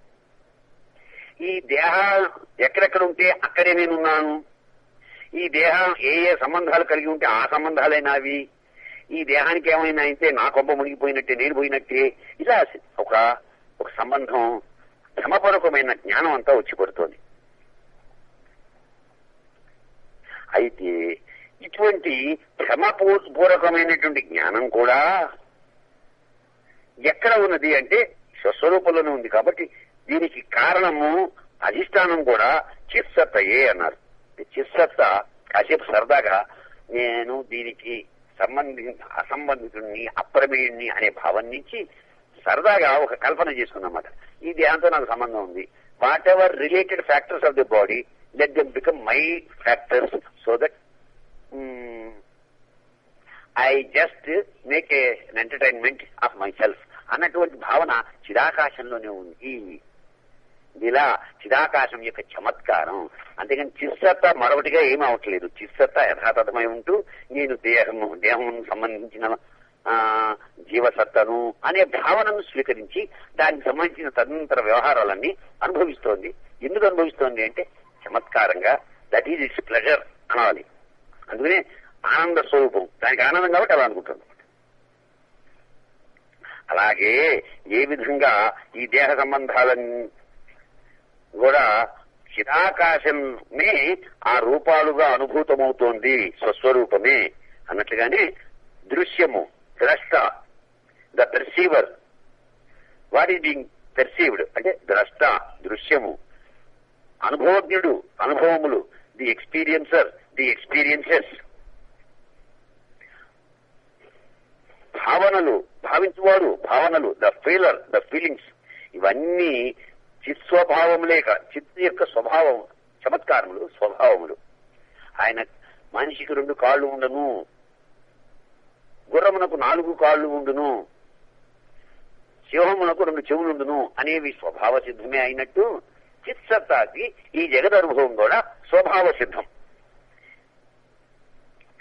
ఈ దేహ ఎక్కడెక్కడ ఉంటే అక్కడే నేనున్నాను ఈ దేహం ఏ ఏ సంబంధాలు కలిగి ఉంటే ఆ సంబంధాలే నావి ఈ దేహానికి ఏమైనా అయితే నా కొంప మునిగిపోయినట్టే నేను పోయినట్టే ఇలా ఒక ఒక సంబంధం భ్రమపూర్వకమైన జ్ఞానం అంతా వచ్చి పడుతోంది అయితే ఇటువంటి భ్రమపూర్వకమైనటువంటి జ్ఞానం కూడా ఎక్కడ ఉన్నది అంటే స్వస్వరూపంలోనే ఉంది కాబట్టి దీనికి కారణము అధిష్టానం కూడా చిత్సత్తయే అన్నారు చిత్సత్త కాసేపు సరదాగా నేను దీనికి సంబంధి అసంబంధితుడిని అప్రమేయుణ్ణి అనే భావం నుంచి సరదాగా ఒక కల్పన చేసుకున్నమాట ఈ దేహంతో నాకు సంబంధం ఉంది whatever related factors of the body let them become my factors so that I just make a entertainment of myself అన్నటువంటి భావన చిరాకాశంలోనే ఉంది ఇలా చిదాకాశం యొక్క చమత్కారం అంతేగాని చిస్సత్త మరొకటిగా ఏమీ అవట్లేదు చిస్సత్త యథాతథమై ఉంటూ నేను దేహము దేహం సంబంధించిన ఆ జీవసత్తను అనే భావనను స్వీకరించి దానికి సంబంధించిన తదనంతర వ్యవహారాలన్నీ అనుభవిస్తోంది ఎందుకు అనుభవిస్తోంది అంటే చమత్కారంగా దట్ ఈజ్ ఇట్స్ ప్లెజర్ అనాలి అందుకనే ఆనంద స్వరూపం దానికి ఆనందం కాబట్టి అలా అనుకుంటుంది అలాగే ఏ విధంగా ఈ దేహ సంబంధాలన్నీ కూడా చిరాకాశమే ఆ రూపాలుగా అనుభూతమవుతోంది స్వస్వరూపమే అన్నట్లుగానే దృశ్యము ద్రష్ట the perceiver what is being perceived అంటే ద్రష్ట దృశ్యము అనుభవజ్ఞుడు అనుభవములు ది ఎక్స్పీరియన్సర్ ది ఎక్స్పీరియన్సెస్ భావనలు భావించువాడు భావనలు ద ఫీలర్ ద ఫీలింగ్స్ ఇవన్నీ చిత్ స్వభావములే కా- చిత్ యొక్క స్వభావం చమత్కారములు స్వభావములు ఆయన మనిషికి రెండు కాళ్ళు ఉండను గుర్రమునకు నాలుగు కాళ్ళు ఉండును సింహమునకు రెండు చెవులుండును అనేవి స్వభావ సిద్ధమే అయినట్టు చిత్సత్తాకి ఈ జగద్ అనుభవం కూడా స్వభావ సిద్ధం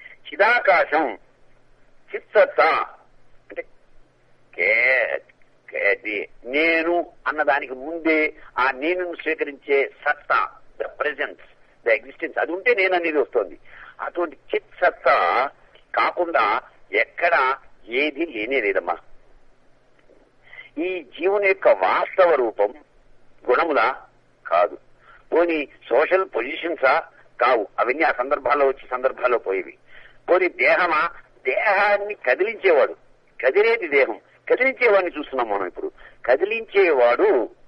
చిదాకాశం చిత్సత్త అంటే కే అది నేను అన్నదానికి ముందే ఆ నేను స్వీకరించే సత్తా ద ప్రెజెన్స్ ద ఎగ్జిస్టెన్స్ అది ఉంటే నేను అనేది వస్తుంది అటువంటి చిత్ సత్తా కాకుండా ఎక్కడ ఏది లేనే లేదమ్మా ఈ జీవుని యొక్క వాస్తవ రూపం గుణములా కాదు పోనీ సోషల్ పొజిషన్సా కావు అవన్నీ ఆ సందర్భాల్లో వచ్చి సందర్భాల్లో పోయేవి పోనీ దేహమా దేహాన్ని కదిలించేవాడు కదిలేది దేహం కదిలించేవాడిని చూస్తున్నాం మనం ఇప్పుడు కదిలించేవాడు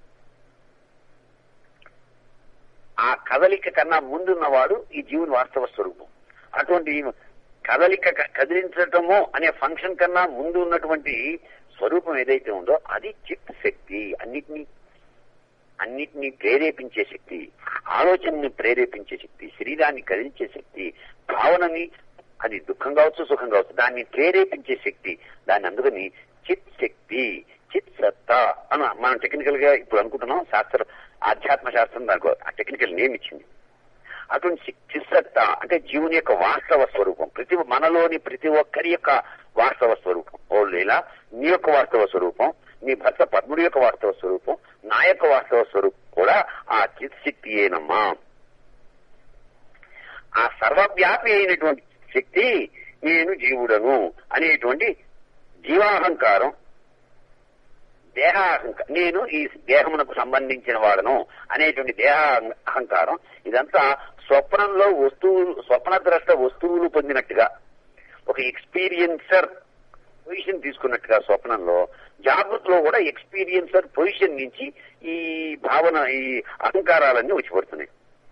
ఆ కదలిక కన్నా ముందున్నవాడు ఈ జీవుని వాస్తవ స్వరూపం అటువంటి కదలిక క- కదిలించటము అనే ఫంక్షన్ కన్నా ముందు ఉన్నటువంటి స్వరూపం ఏదైతే ఉందో అది చిత్ శక్తి అన్నిటినీ అన్నిటినీ ప్రేరేపించే శక్తి ఆలోచనని ప్రేరేపించే శక్తి శరీరాన్ని కదిలించే శక్తి భావనని అది దుఃఖం కావచ్చు సుఖం కావచ్చు దాన్ని ప్రేరేపించే శక్తి దాన్ని అందుకని చిత్ శక్తి చిత్ సత్తా అని మనం టెక్నికల్ గా ఇప్పుడు అనుకుంటున్నాం శాస్త్ర ఆధ్యాత్మ శాస్త్రం దానికి ఆ టెక్నికల్ నేమ్ ఇచ్చింది అటువంటి చి- చిత్సత్త అంటే జీవుని యొక్క వాస్తవ స్వరూపం ప్రతి మనలోని ప్రతి ఒక్కరి యొక్క వాస్తవ స్వరూపం ఓ లీలా నీ యొక్క వాస్తవ స్వరూపం నీ భర్త పద్ముడి యొక్క వాస్తవ స్వరూపం నా యొక్క వాస్తవ స్వరూపం కూడా ఆ చిత్శక్తి ఏనమ్మా ఆ సర్వవ్యాపి అయినటువంటి శక్తి నేను జీవుడను అనేటువంటి జీవాహంకారం దేహాహంకారం నేను ఈ దేహమునకు సంబంధించిన వాడను అనేటువంటి దేహ అహంకారం ఇదంతా స్వప్నంలో వస్తువులు స్వప్నద్రష్ట వస్తువులు పొందినట్టుగా ఒక ఎక్స్పీరియన్సర్ పొజిషన్ తీసుకున్నట్టుగా స్వప్నంలో జాగ్రత్తలో కూడా ఎక్స్పీరియన్సర్ పొజిషన్ నుంచి ఈ భావన ఈ అహంకారాలన్నీ వచ్చి పడుతున్నాయి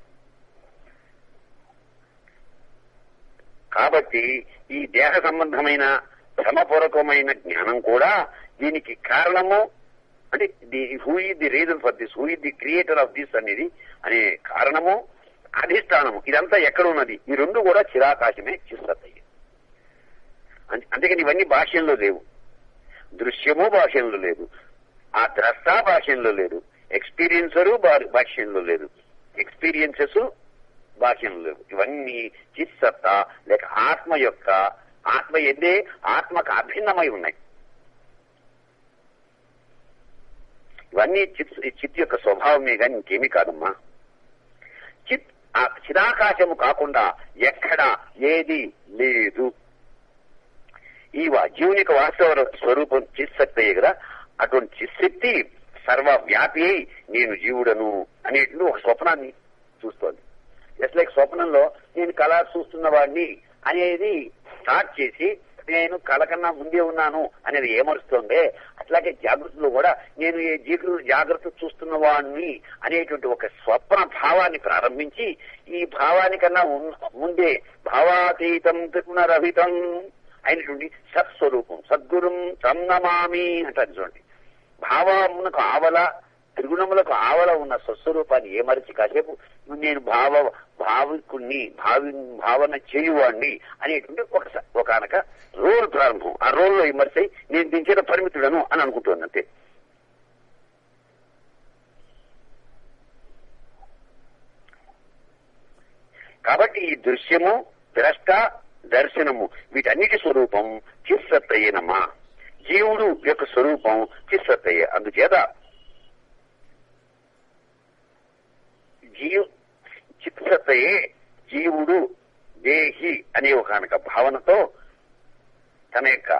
కాబట్టి ఈ దేహ సంబంధమైన భ్రమపూర్వకమైన జ్ఞానం కూడా దీనికి కారణము అంటే the who is the reason for this who is the creator of this అనేది అనే కారణము అధిష్టానము ఇదంతా ఎక్కడ ఉన్నది ఈ రెండు కూడా చిరాకాశమే చిస్తయ్య అందుకని ఇవన్నీ భాష్యంలో లేవు దృశ్యము భాష్యంలో లేదు ఆ ద్రష్ట భాష్యంలో లేదు ఎక్స్పీరియన్సరు భా- భాష్యంలో లేదు ఎక్స్పీరియన్సెస్ భాష్యంలో లేవు ఇవన్నీ చిత్సత్త లేక ఆత్మ యొక్క ఆత్మ ఎదే ఆత్మకు అభిన్నమై ఉన్నాయి ఇవన్నీ చిత్ చిత్ యొక్క స్వభావమే కానీ ఇంకేమీ కాదమ్మా చిత్ ఆ చిరాకాశము కాకుండా ఎక్కడ ఏది లేదు ఈ వా- జీవుని యొక్క వాస్తవ స్వరూపం చిత్శక్తి కదా అటువంటి చిత్శక్తి సర్వవ్యాపి అయి నేను జీవుడను అనేట్లు ఒక స్వప్నాన్ని చూస్తోంది జస్ట్ లైక్ స్వప్నంలో నేను కళ చూస్తున్న వాడిని అనేది స్టార్ట్ చేసి నేను కళ కన్నా ముందే ఉన్నాను అనేది ఏమరుస్తోంది అట్లాగే జాగ్రత్తలో కూడా నేను ఈ జీగ్ర జాగ్రత్త చూస్తున్న వాడిని అనేటువంటి ఒక స్వప్న భావాన్ని ప్రారంభించి ఈ భావానికన్నా ఉన్- ముందే భావాతీతం త్రిపునరహితం అయినటువంటి సత్స్వరూపం సద్గురుం తన్నమామి అంటారు చూడండి భావమునకు ఆవల త్రిగుణములకు ఆవల ఉన్న స్వస్వరూపాన్ని ఏమరిచి కాసేపు నేను భావ భావికుణ్ణి భావి భావన చేయువాణ్ణి అనేటువంటి ఒక స- ఒక అనక రోల్ ప్రారంభం ఆ రోల్లో ఇమర్సై నేను దించిన పరిమితుడను అని అనుకుంటుంది అంతే కాబట్టి ఈ దృశ్యము ద్రష్ట దర్శనము వీటన్నిటి స్వరూపం చిత్సత్తయ్యేనమ్మా జీవుడు యొక్క స్వరూపం చిత్సత్తయ్యే అందుచేత జీవు చిత్సత్తయే జీవుడు దేహి అనే ఒక కనుక భావనతో తన యొక్క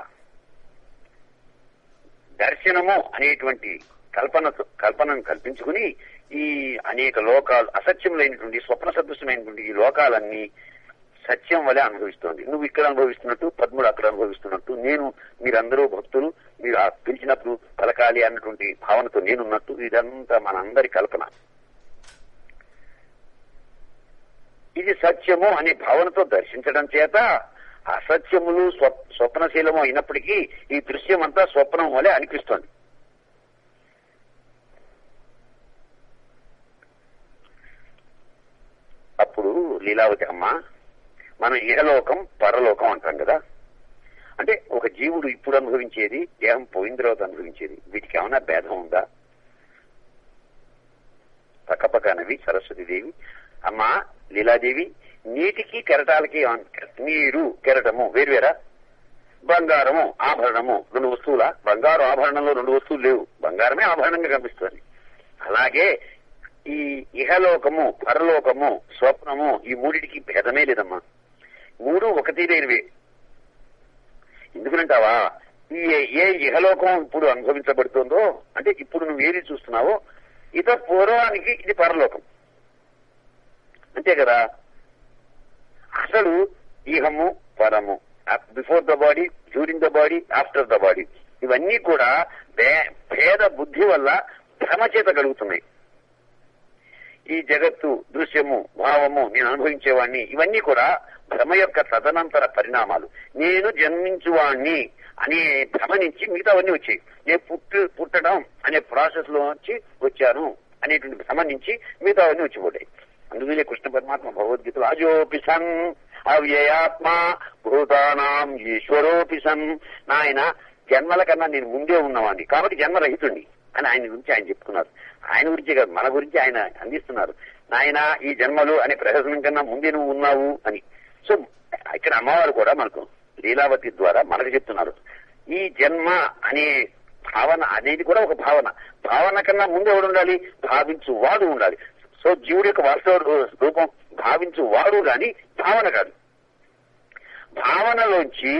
దర్శనము అనేటువంటి కల్పన కల్పనను కల్పించుకుని ఈ అనేక లోకాలు అసత్యములైనటువంటి స్వప్న సదృశమైనటువంటి ఈ లోకాలన్నీ సత్యం వలె అనుభవిస్తోంది నువ్వు ఇక్కడ అనుభవిస్తున్నట్టు పద్ముడు అక్కడ అనుభవిస్తున్నట్టు నేను మీరందరూ భక్తులు మీరు ఆ పిలిచినప్పుడు పలకాలి అన్నటువంటి భావనతో నేనున్నట్టు ఇదంతా మనందరి కల్పన ఇది సత్యము అనే భావనతో దర్శించడం చేత అసత్యములు స్వ- స్వప్నశీలము అయినప్పటికీ ఈ దృశ్యం అంతా స్వప్నం వలె అనిపిస్తోంది అప్పుడు లీలావతి అమ్మ మనం ఇహలోకం పరలోకం అంటాం కదా అంటే ఒక జీవుడు ఇప్పుడు అనుభవించేది దేహం పోయిన తర్వాత అనుభవించేది వీటికి ఏమైనా భేదం ఉందా పక్కపక్కనవి సరస్వతీదేవి అమ్మా లీలాదేవి నీటికి కెరటాలకి ఏమన్నా- నీరు కెరటము వేరువేరా బంగారము ఆభరణము రెండు వస్తువుల బంగారు ఆభరణంలో రెండు వస్తువులు లేవు బంగారమే ఆభరణంగా కనిపిస్తుంది అలాగే ఈ ఇహలోకము పరలోకము స్వప్నము ఈ మూడిటికి భేదమే లేదమ్మా మూడు ఒకటి లేనివే ఎందుకంటావా ఈ ఏ ఇహలోకం ఇప్పుడు అనుభవించబడుతుందో అంటే ఇప్పుడు నువ్వు ఏది చూస్తున్నావో ఇత పూర్వానికి ఇది పరలోకం అంతే కదా అసలు ఇహము పరము before the body during the body after the body ఇవన్నీ కూడా భే- భేద బుద్ధి వల్ల భ్రమ చేత కలుగుతున్నాయి ఈ జగత్తు దృశ్యము భావము నేను అనుభవించేవాణ్ణి ఇవన్నీ కూడా భ్రమ యొక్క తదనంతర పరిణామాలు నేను జన్మించువాణ్ణి అనే భ్రమ నుంచి మిగతావన్నీ వచ్చాయి నేను పుట్టు పుట్టడం అనే ప్రాసెస్ లో నుంచి వచ్చాను అనేటువంటి భ్రమ నుంచి మిగతావన్నీ వచ్చిపోతాయి అందువల్లే కృష్ణ పరమాత్మ భగవద్గీతలో అజోపి సన్ అవ్యయాత్మ భూతానాం ఈశ్వరోపి సన్ నాయన జన్మల కన్నా నేను ముందే ఉన్నవాడిని కాబట్టి జన్మరహితుణ్ణి అని ఆయన గురించి ఆయన చెప్పుకున్నారు ఆయన గురించి కాదు మన గురించి ఆయన అందిస్తున్నారు నాయన ఈ జన్మలు అనే ప్రహసనం కన్నా ముందే నువ్వు ఉన్నావు అని సో ఇక్కడ అమ్మవారు కూడా మనకు లీలావతి ద్వారా మనకు చెప్తున్నారు ఈ జన్మ అనే భావన అనేది కూడా ఒక భావన భావన కన్నా ముందు ఎవడు ఉండాలి భావించు వాడు ఉండాలి సో జీవుడి యొక్క వాస్తవ రూ- రూపం భావించు వాడు గాని భావన కాదు భావనలోంచి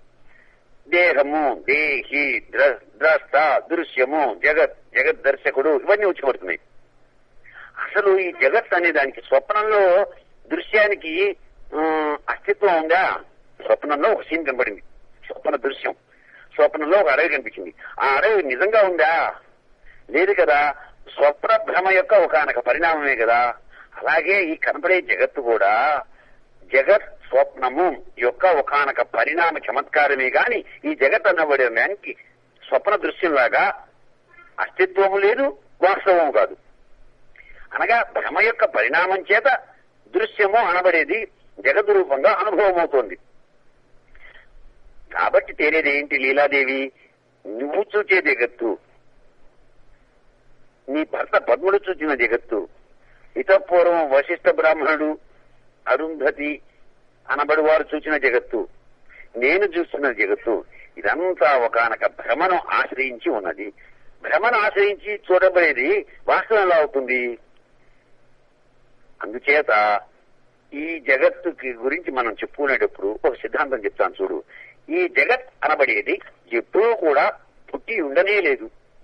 దేహము దేహి ద్ర- ద్రష్ట దృశ్యము జగత్ జగత్ దర్శకుడు ఇవన్నీ వచ్చి పడుతున్నాయి అసలు ఈ జగత్ అనే దానికి స్వప్నంలో దృశ్యానికి ఆ, అస్తిత్వం ఉందా స్వప్నంలో ఒక సీన్ కనబడింది స్వప్న దృశ్యం స్వప్నంలో ఒక అడవి కనిపించింది ఆ అడవి నిజంగా ఉందా లేదు కదా స్వప్న భ్రమ యొక్క ఒకనొక పరిణామమే కదా అలాగే ఈ కనపడే జగత్తు కూడా జగత్ స్వప్నము యొక్క ఒకనొక పరిణామ చమత్కారమే గాని ఈ జగత్ అన్నబడే దానికి స్వప్న దృశ్యంలాగా అస్తిత్వము లేదు వాస్తవము కాదు అనగా భ్రమ యొక్క పరిణామం చేత దృశ్యము అనబడేది జగత్ రూపంగా అనుభవం అవుతోంది కాబట్టి తేలేది ఏంటి లీలాదేవి నువ్వు చూచే జగత్తు నీ భర్త పద్ముడు చూచిన జగత్తు ఇతపూర్వం వశిష్ఠ బ్రాహ్మణుడు అరుంధతి అనబడి వారు చూసిన జగత్తు నేను చూస్తున్న జగత్తు ఇదంతా ఒకనొక భ్రమను ఆశ్రయించి ఉన్నది భ్రమను ఆశ్రయించి చూడబడేది వాస్తవం ఎలా అవుతుంది అందుచేత ఈ జగత్తుకి గురించి మనం చెప్పుకునేటప్పుడు ఒక సిద్ధాంతం చెప్తాను చూడు ఈ జగత్ అనబడేది ఎప్పుడూ కూడా పుట్టి ఉండనే లేదు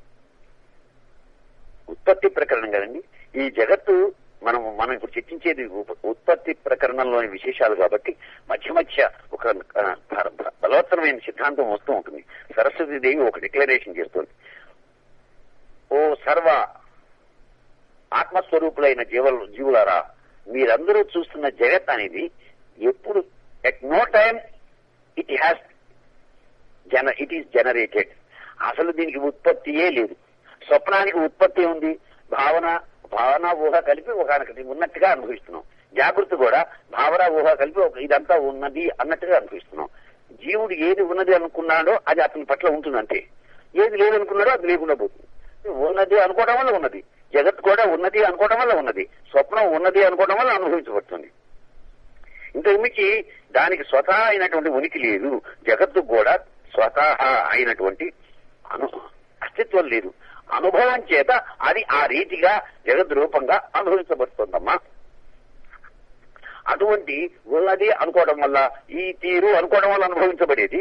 ఉత్పత్తి ప్రకరణం కదండి ఈ జగత్తు మనం మనం ఇప్పుడు చర్చించేది ఉప- ఉత్పత్తి ప్రకరణంలోని విశేషాలు కాబట్టి మధ్య మధ్య ఒక ఆ, బ- బ- బలవత్తరమైన సిద్ధాంతం వస్తూ ఉంటుంది సరస్వతి దేవి ఒక డిక్లరేషన్ చేస్తుంది ఓ సర్వ ఆత్మస్వరూపులైన జీవులు జీవులారా మీరందరూ చూస్తున్న జగత్ అనేది ఎప్పుడు at no time it has జన ఇట్ ఈస్ జనరేటెడ్ అసలు దీనికి ఉత్పత్తియే లేదు స్వప్నానికి ఉత్పత్తి ఉంది భావన భావన ఊహ కలిపి ఒకనొకటి ఉన్నట్టుగా అనుభవిస్తున్నాం జాగృతి కూడా భావన ఊహ కలిపి ఒక ఇదంతా ఉన్నది అన్నట్టుగా అనుభవిస్తున్నాం జీవుడు ఏది ఉన్నది అనుకున్నాడో అది అతని పట్ల ఉంటుంది అంతే ఏది లేదనుకున్నాడో అది లేకుండా పోతుంది ఉన్నది అనుకోవడం వల్ల ఉన్నది జగత్ కూడా ఉన్నది అనుకోవడం వల్ల ఉన్నది స్వప్నం ఉన్నది అనుకోవడం వల్ల అనుభవించబడుతుంది ఇంతకు మించి దానికి స్వతహా అయినటువంటి ఉనికి లేదు జగత్తు కూడా స్వతహా అయినటువంటి అను అస్తిత్వం లేదు అనుభవం చేత అది ఆ రీతిగా జగత్ రూపంగా అనుభవించబడుతుందమ్మా అటువంటి ఉన్నది అనుకోవడం వల్ల ఈ తీరు అనుకోవడం వల్ల అనుభవించబడేది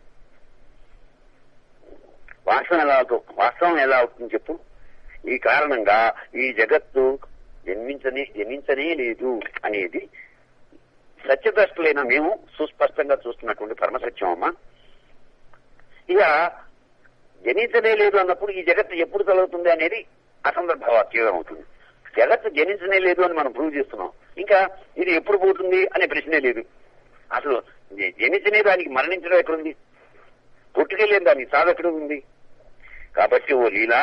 వాస్తవం ఎలా అవుతుంది వాస్తవం ఎలా అవుతుంది చెప్పు ఈ కారణంగా ఈ జగత్తు జన్మించనే జన్మించనే లేదు అనేది సత్యదృష్టులైన మేము సుస్పష్టంగా చూస్తున్నటువంటి పరమసత్యం అమ్మా ఇక జనించనే లేదు అన్నప్పుడు ఈ జగత్తు ఎప్పుడు కలుగుతుంది అనేది అసందర్భవాక్యం అవుతుంది జగత్తు జనించనే లేదు అని మనం ప్రూవ్ చేస్తున్నాం ఇంకా ఇది ఎప్పుడు పోతుంది అనే ప్రశ్నే లేదు అసలు జ- జనించనే దానికి మరణించడం ఎక్కడుంది పుట్టుకెళ్ళేది దానికి సాగు ఎక్కడ ఉంది కాబట్టి ఓ లీలా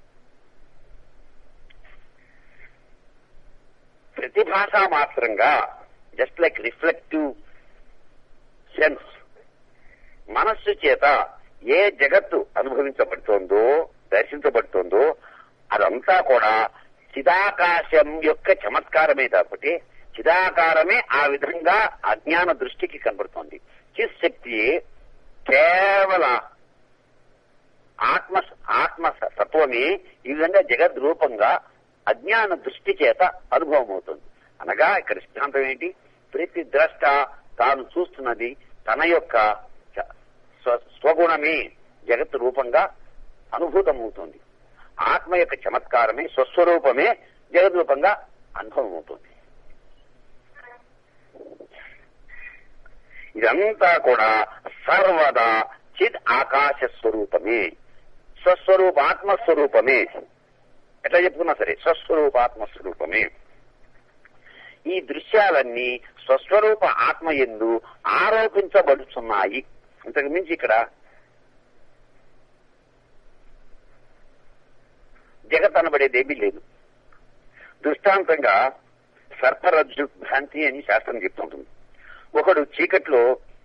ప్రతిభాషా మాత్రంగా జస్ట్ లైక్ రిఫ్లెక్టివ్ సెన్స్ మనస్సు చేత ఏ జగత్తు అనుభవించబడుతోందో దర్శించబడుతోందో అదంతా కూడా చిదాకాశం యొక్క చమత్కారమే కాబట్టి చిదాకారమే ఆ విధంగా అజ్ఞాన దృష్టికి కనబడుతోంది చిశక్తియే కేవల ఆత్మ ఆత్మ తత్వమే ఈ విధంగా జగద్ రూపంగా అజ్ఞాన దృష్టి చేత అనుభవం అవుతుంది అనగా ఇక్కడ సిద్ధాంతం ఏంటి ప్రతి ద్రష్ట తాను చూస్తున్నది తన యొక్క చ- స్వ- స్వగుణమే జగత్ రూపంగా అనుభూతమవుతుంది ఆత్మ యొక్క చమత్కారమే స్వస్వరూపమే జగద్ రూపంగా అనుభవం అవుతుంది ఇదంతా కూడా సర్వదా చిద్ ఆకాశ స్వరూపమే స్వస్వరూప ఆత్మస్వరూపమే ఎట్లా చెప్పుకున్నా సరే స్వస్వరూప ఆత్మస్వరూపమే ఈ దృశ్యాలన్నీ స్వస్వరూప ఆత్మ ఎందు ఆరోపించబడుతున్నాయి ఇంతకు మించి ఇక్కడ జగత్ అనబడేదేమీ లేదు దృష్టాంతంగా సర్పరజ్జు భ్రాంతి అని శాస్త్రం చెప్తుంటుంది ఒకడు చీకట్లో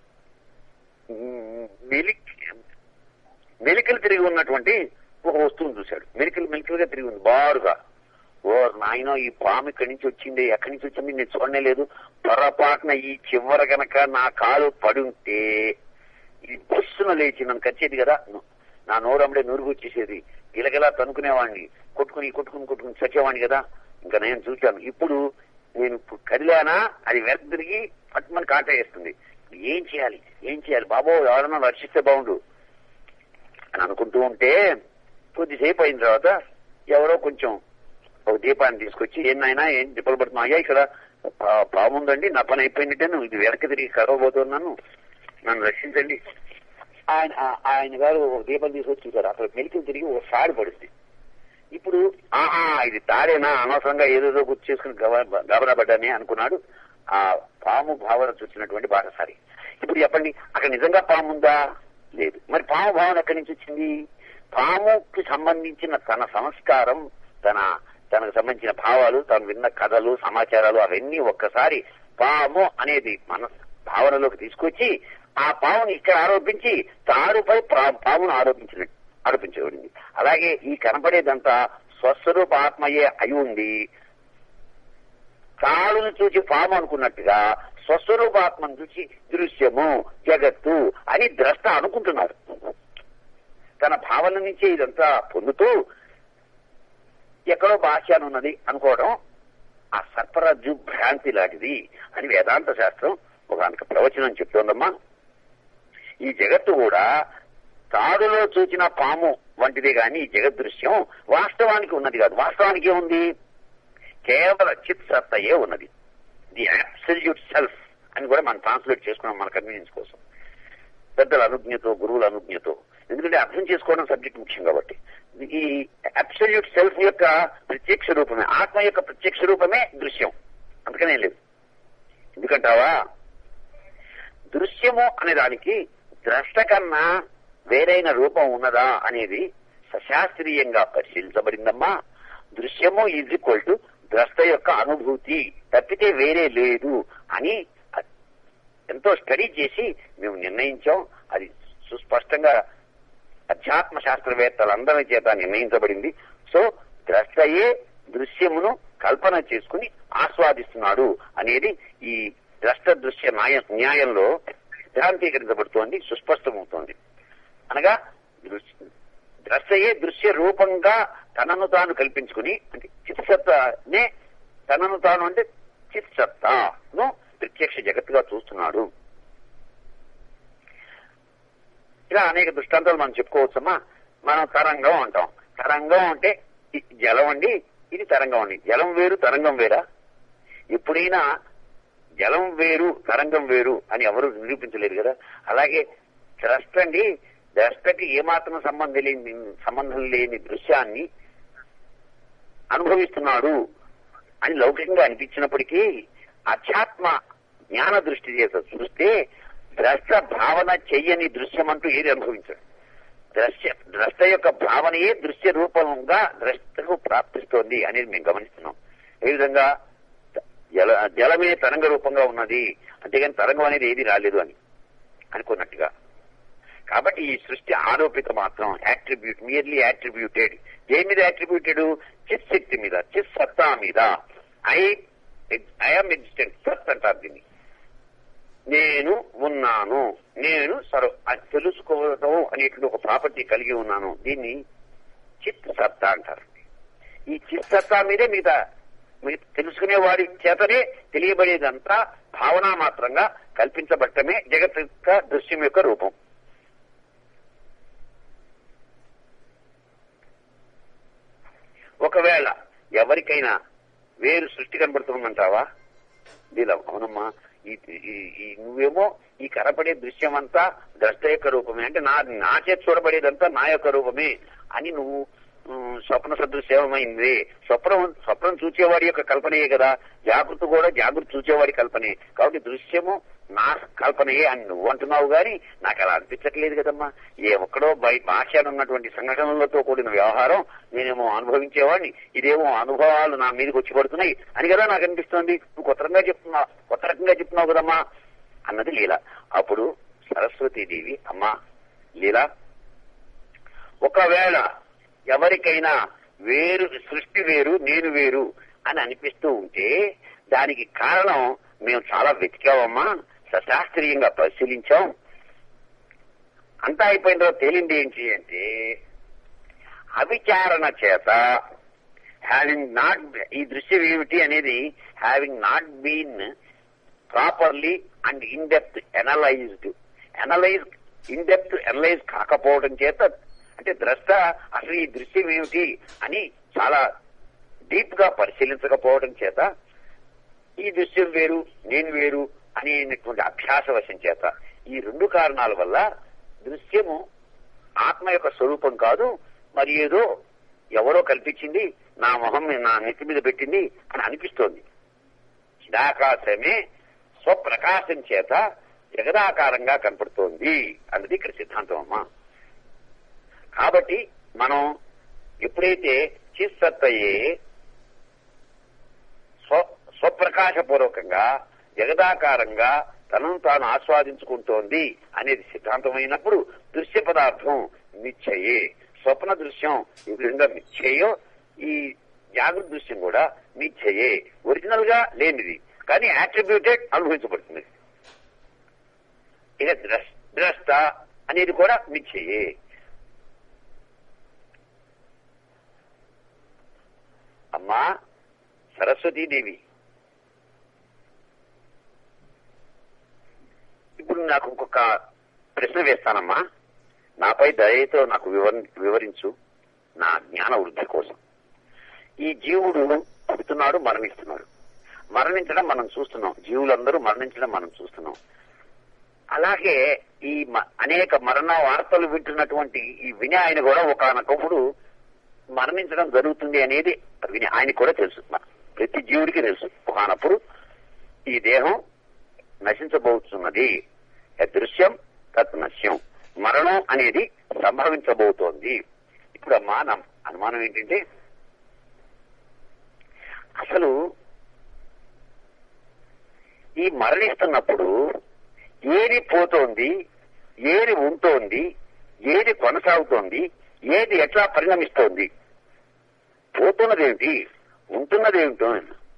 మ్, మెలిక్ మెలికలు తిరిగి ఉన్నటువంటి ఒక వస్తువును చూశాడు మెలికలు మెలికలుగా తిరిగి ఉంది బారుగా ఓ నాయనో ఈ పాము ఇక్కడి నుంచి వచ్చింది ఎక్కడి నుంచి వచ్చింది నేను చూడనే లేదు పొరపాటున ఈ చివర గనక నా కాలు పడి ఉంటే ఇది బుస్సున లేచి నన్ను కచ్చేది కదా నా నోరమ్మడే నూరుగు వచ్చేసేది గిలగిలా తనుకునేవాడిని కొట్టుకుని కొట్టుకుని కొట్టుకుని చచ్చేవాడిని కదా ఇంకా నేను చూశాను ఇప్పుడు నేను ఇప్పుడు కదిలానా అది వెనక్కి తిరిగి పట్టుమని కాటేస్తుంది ఏం చేయాలి ఏం చేయాలి బాబో ఎవరన్నా రక్షిస్తే బాగుండు అని అనుకుంటూ ఉంటే కొద్దిసేపు అయిన తర్వాత ఎవరో కొంచెం ఒక దీపాన్ని తీసుకొచ్చి ఏనాయనా ఏం దీపాలు పడుతున్నా అయ్యా ఇక్కడ పా- పాము ఉందండి నా పని అయిపోయినట్టాను ఇది వెనక్కి తిరిగి కరవబోతున్నాను నన్ను రక్షించండి ఆయన ఆ- ఆయన గారు ఒక దీపం తీసుకొచ్చి చూశారు అక్కడ మెలికలు తిరిగి ఒక సాడి పడుద్ది ఇప్పుడు ఆహా ఇది తాడేనా అనవసరంగా ఏదేదో గుర్తు చేసుకుని గవ- గాబరా పడ్డానే అనుకున్నాడు ఆ పాము భావన చూసినటువంటి బాటసారి ఇప్పుడు చెప్పండి అక్కడ నిజంగా పాము ఉందా లేదు మరి పాము భావన ఎక్కడి నుంచి వచ్చింది పాముకి సంబంధించిన తన సంస్కారం తన తనకు సంబంధించిన భావాలు తాను విన్న కథలు సమాచారాలు అవన్నీ ఒక్కసారి పాము అనేది మన భావనలోకి తీసుకొచ్చి ఆ పాముని ఇక్కడ ఆరోపించి తారుపై పా- పామును ఆరోపించినట్టు ఆరోపించబడింది అలాగే ఈ కనపడేదంతా స్వస్వరూప ఆత్మయే అయి ఉంది తాళును చూచి పాము అనుకున్నట్టుగా స్వస్వరూపాత్మను చూసి దృశ్యము జగత్తు అని ద్రష్ట అనుకుంటున్నారు తన భావన నుంచే ఇదంతా పొందుతూ ఎక్కడో భాష్యాన్ని ఉన్నది అనుకోవడం ఆ సర్పరజ్జు భ్రాంతి లాంటిది అని వేదాంత శాస్త్రం ఒక ఆయనకు ప్రవచనం చెప్తోందమ్మా ఈ జగత్తు కూడా తాడులో చూచిన పాము వంటిదే గాని ఈ జగత్ దృశ్యం వాస్తవానికి ఉన్నది కాదు వాస్తవానికి ఏముంది కేవల చిత్ సత్తయే ఉన్నది ది అబ్సల్యూట్ సెల్ఫ్ అని కూడా మనం ట్రాన్స్లేట్ చేసుకున్నాం మన కన్వీనియన్స్ కోసం పెద్దల అనుజ్ఞతో గురువుల అనుజ్ఞతో ఎందుకంటే అర్థం చేసుకోవడం సబ్జెక్ట్ ముఖ్యం కాబట్టి ఈ అబ్సల్యూట్ సెల్ఫ్ యొక్క ప్రత్యక్ష రూపమే ఆత్మ యొక్క ప్రత్యక్ష రూపమే దృశ్యం అందుకనే లేదు ఎందుకంటావా దృశ్యము అనే దానికి ద్రష్ట కన్నా వేరైన రూపం ఉన్నదా అనేది సశాస్త్రీయంగా పరిశీలించబడిందమ్మా దృశ్యము ఈజ్ ఈక్వల్ టు ద్రష్ట యొక్క అనుభూతి తప్పితే వేరే లేదు అని అ- ఎంతో స్టడీ చేసి మేము నిర్ణయించాం అది సుస్పష్టంగా అధ్యాత్మ శాస్త్రవేత్తలందరి చేత నిర్ణయించబడింది సో ద్రష్టయే దృశ్యమును కల్పన చేసుకుని ఆస్వాదిస్తున్నాడు అనేది ఈ ద్రష్ట దృశ్య న్యాయ న్యాయంలో సిద్ధాంతీకరించబడుతోంది సుస్పష్టమవుతోంది అనగా దృశ్య- ద్రష్టయే దృశ్య రూపంగా తనను తాను కల్పించుకుని అంటే చిత్సత్తానే తనను తాను అంటే చిత్సత్తాను ప్రత్యక్ష జగత్తుగా చూస్తున్నాడు ఇలా అనేక దృష్టాంతాలు మనం చెప్పుకోవచ్చమ్మా మనం తరంగం అంటాం తరంగం అంటే ఇ- జలం అండి ఇది తరంగం అండి జలం వేరు తరంగం వేరా ఎప్పుడైనా జలం వేరు తరంగం వేరు అని ఎవరు నిరూపించలేరు కదా అలాగే ద్రష్ట అండి ద్రష్టకి ఏమాత్రం సంబంధం లేని సంబంధం లేని దృశ్యాన్ని అనుభవిస్తున్నాడు అని లౌకికంగా అనిపించినప్పటికీ అధ్యాత్మ జ్ఞాన దృష్టి చేత చూస్తే ద్రష్ట భావన చెయ్యని దృశ్యం అంటూ ఏది అనుభవించడు దృశ్య ద్రష్ట యొక్క భావనయే దృశ్య రూపంగా ద్రష్టకు ప్రాప్తిస్తోంది అనేది మేము గమనిస్తున్నాం ఏ విధంగా జల జలమే తరంగ రూపంగా ఉన్నది అంతేగాని తరంగం అనేది ఏది రాలేదు అని అనుకున్నట్టుగా కాబట్టి ఈ సృష్టి ఆరోపిత మాత్రం యాట్రిబ్యూట్ మియర్లీ యాట్రిబ్యూటెడ్ దేని మీద యాట్రిబ్యూటెడ్ చిత్ శక్తి మీద చిత్ సత్తా మీద ఐ ఐఎమ్ ఎగ్జిస్టెంట్ సత్ అంటారు దీన్ని నేను ఉన్నాను నేను సర్వ అది తెలుసుకోవడం అనేటువంటి ఒక ప్రాపర్టీ కలిగి ఉన్నాను దీన్ని చిత్ సత్తా అంటారు ఈ చిత్ సత్తా మీదే మిగతా మిగతా తెలుసుకునే వాడి చేతనే తెలియబడేదంతా భావన మాత్రంగా కల్పించబట్టమే జగత్ యొక్క దృశ్యం యొక్క రూపం ఒకవేళ ఎవరికైనా వేరు సృష్టి కనబడుతుందంటావా దీని అవునమ్మా ఈ ఈ- ఈ నువ్వేమో ఈ కనపడే దృశ్యం అంతా ద్రష్ట యొక్క రూపమే అంటే నా నా చేతి చూడబడేదంతా నా యొక్క రూపమే అని నువ్వు ఉమ్, స్వప్న సదృశ్యమైంది స్వప్నం స్వప్నం చూచేవాడి యొక్క కల్పనయే కదా జాగృతి కూడా జాగృతి చూచేవాడి కల్పనే కాబట్టి దృశ్యము నా కల్పనయే అని నువ్వు అంటున్నావు గాని నాకు అలా అనిపించట్లేదు కదమ్మా ఏ ఒక్కడో బయట భాష ఉన్నటువంటి సంఘటనలతో కూడిన వ్యవహారం నేనేమో అనుభవించేవాడిని ఇదేమో అనుభవాలు నా మీదకి వచ్చి పడుతున్నాయి అని కదా నాకు అనిపిస్తోంది నువ్వు కొత్త రకంగా చెప్తున్నావు కొత్త రకంగా చెప్తున్నావు కదమ్మా అన్నది లీల అప్పుడు సరస్వతీదేవి అమ్మా లీల ఒకవేళ ఎవరికైనా వేరు సృష్టి వేరు నేను వేరు అని అనిపిస్తూ ఉంటే దానికి కారణం మేము చాలా వెతికామమ్మా సశాస్త్రీయంగా పరిశీలించాం అంతా అయిపోయిన తర్వాత తేలింది ఏంటి అంటే అవిచారణ చేత హ్యావింగ్ నాట్ ఈ దృశ్యం ఏమిటి అనేది having not been properly and in depth analysed analyse in depth analyse కాకపోవడం చేత అంటే ద్రష్ట అసలు ఈ దృశ్యం ఏమిటి అని చాలా డీప్ గా పరిశీలించకపోవడం చేత ఈ దృశ్యం వేరు నేను వేరు అనేటువంటి అభ్యాస వశం చేత ఈ రెండు కారణాల వల్ల దృశ్యము ఆత్మ యొక్క స్వరూపం కాదు మరి ఏదో ఎవరో కల్పించింది నా మొహం మీద- నా నెత్తి మీద పెట్టింది అని అనిపిస్తోంది చిదాకాశమే స్వప్రకాశం చేత జగదాకారంగా కనపడుతోంది అన్నది ఇక్కడ సిద్ధాంతం అమ్మా కాబట్టి మనం ఎప్పుడైతే చిత్సత్తయే స్వ స్వప్రకాశపూర్వకంగా జగదాకారంగా తనను తాను ఆస్వాదించుకుంటోంది అనేది సిద్ధాంతమైనప్పుడు దృశ్య పదార్థం మిథ్యయే స్వప్న దృశ్యం ఈ విధంగా మిథ్యయో ఈ జాగృత దృశ్యం కూడా మిథ్యయే ఒరిజినల్ గా లేనిది కానీ యాట్రిబ్యూటెడ్ అనుభవించబడుతుంది ఇక ద్రస్ ద్రష్ట అనేది కూడా మిథ్యయే అమ్మా సరస్వతీదేవి ఇప్పుడు నాకు ఇంకొక ప్రశ్న వేస్తానమ్మా నాపై దయతో నాకు వివర వివరించు నా జ్ఞాన వృద్ధి కోసం ఈ జీవుడు పుడుతున్నాడు మరణిస్తున్నాడు మరణించడం మనం చూస్తున్నాం జీవులందరూ మరణించడం మనం చూస్తున్నాం అలాగే ఈ మ- అనేక మరణ వార్తలు వింటున్నటువంటి ఈ విని ఆయన కూడా ఒకనొకప్పుడు మరణించడం జరుగుతుంది అనేది విని ఆయనకు కూడా తెలుసు మ- ప్రతి జీవుడికి తెలుసు ఒకనప్పుడు ఈ దేహం నశించబోతున్నది దృశ్యం తత్ నశ్యం మరణం అనేది సంభవించబోతోంది ఇప్పుడు అమ్మా నా అనుమానం ఏంటంటే అసలు ఈ మరణిస్తున్నప్పుడు ఏది పోతోంది ఏది ఉంటోంది ఏది కొనసాగుతోంది ఏది ఎట్లా పరిణమిస్తోంది పోతున్నదేమిటి ఉంటున్నదేమిటో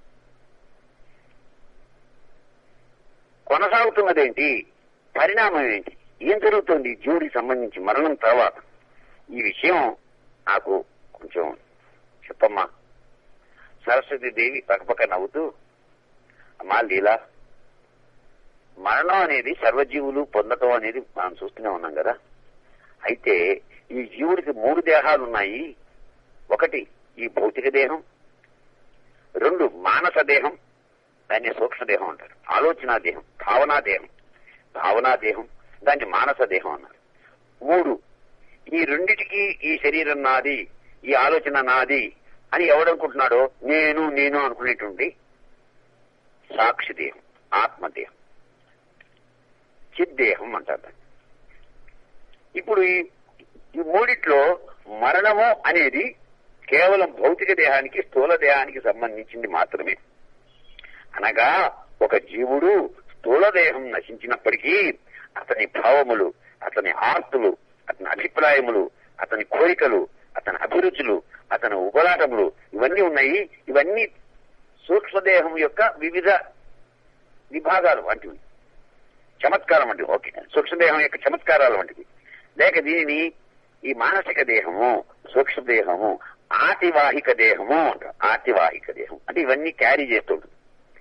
కొనసాగుతున్నదేంటి పరిణామం ఏంటి ఏం జరుగుతుంది జీవుడికి సంబంధించి మరణం తర్వాత ఈ విషయం నాకు కొంచెం చెప్పమ్మా సరస్వతి దేవి పక్కపక్క నవ్వుతూ అమ్మా లీలా మరణం అనేది సర్వజీవులు పొందటం అనేది మనం చూస్తూనే ఉన్నాం కదా అయితే ఈ జీవుడికి మూడు దేహాలు ఉన్నాయి ఒకటి ఈ భౌతిక దేహం రెండు మానస దేహం దాన్ని సూక్ష్మ దేహం అంటారు ఆలోచనా దేహం భావనా దేహం భావనా దేహం దాన్ని మానస దేహం అన్నారు మూడు ఈ రెండిటికి ఈ శరీరం నాది ఈ ఆలోచన నాది అని ఎవడనుకుంటున్నాడో నేను నేను అనుకునేటువంటి సాక్షి దేహం ఆత్మదేహం చిద్దేహం అంటారు దాన్ని. ఇప్పుడు ఈ ఈ మూడిట్లో మరణము అనేది కేవలం భౌతిక దేహానికి స్థూల దేహానికి సంబంధించింది మాత్రమే అనగా ఒక జీవుడు స్థూల దేహం నశించినప్పటికీ అతని భావములు అతని ఆర్తులు అతని అభిప్రాయములు అతని కోరికలు అతని అభిరుచులు అతని ఉపలాటములు ఇవన్నీ ఉన్నాయి ఇవన్నీ సూక్ష్మదేహం యొక్క వివిధ విభాగాలు వంటివి చమత్కారం వంటిది ఓకే సూక్ష్మదేహం యొక్క చమత్కారాల వంటిది లేక దీనిని ఈ మానసిక దేహము సూక్ష్మదేహము ఆతివాహిక దేహము అంటారు ఆతివాహిక దేహం అంటే ఇవన్నీ క్యారీ చేస్తుంటుంది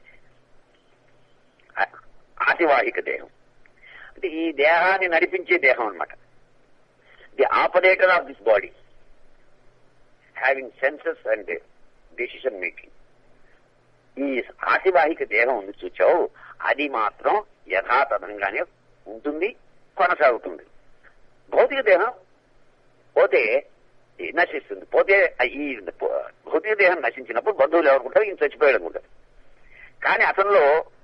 ఆ- ఆతివాహిక దేహం అంటే ఈ దేహాన్ని నడిపించే దేహం అన్నమాట the operator of this body having senses and decision making ఈ ఆతివాహిక దేహం ఉంది చూచావు అది మాత్రం యథాతథంగానే ఉంటుంది కొనసాగుతుంది భౌతిక దేహం పోతే నశిస్తుంది పోతే ఈ భౌతిక దేహం నశించినప్పుడు బంధువులు ఎవరుకుంటారు ఈయన చచ్చిపోయాడు అనుకుంటారు కానీ అతనిలో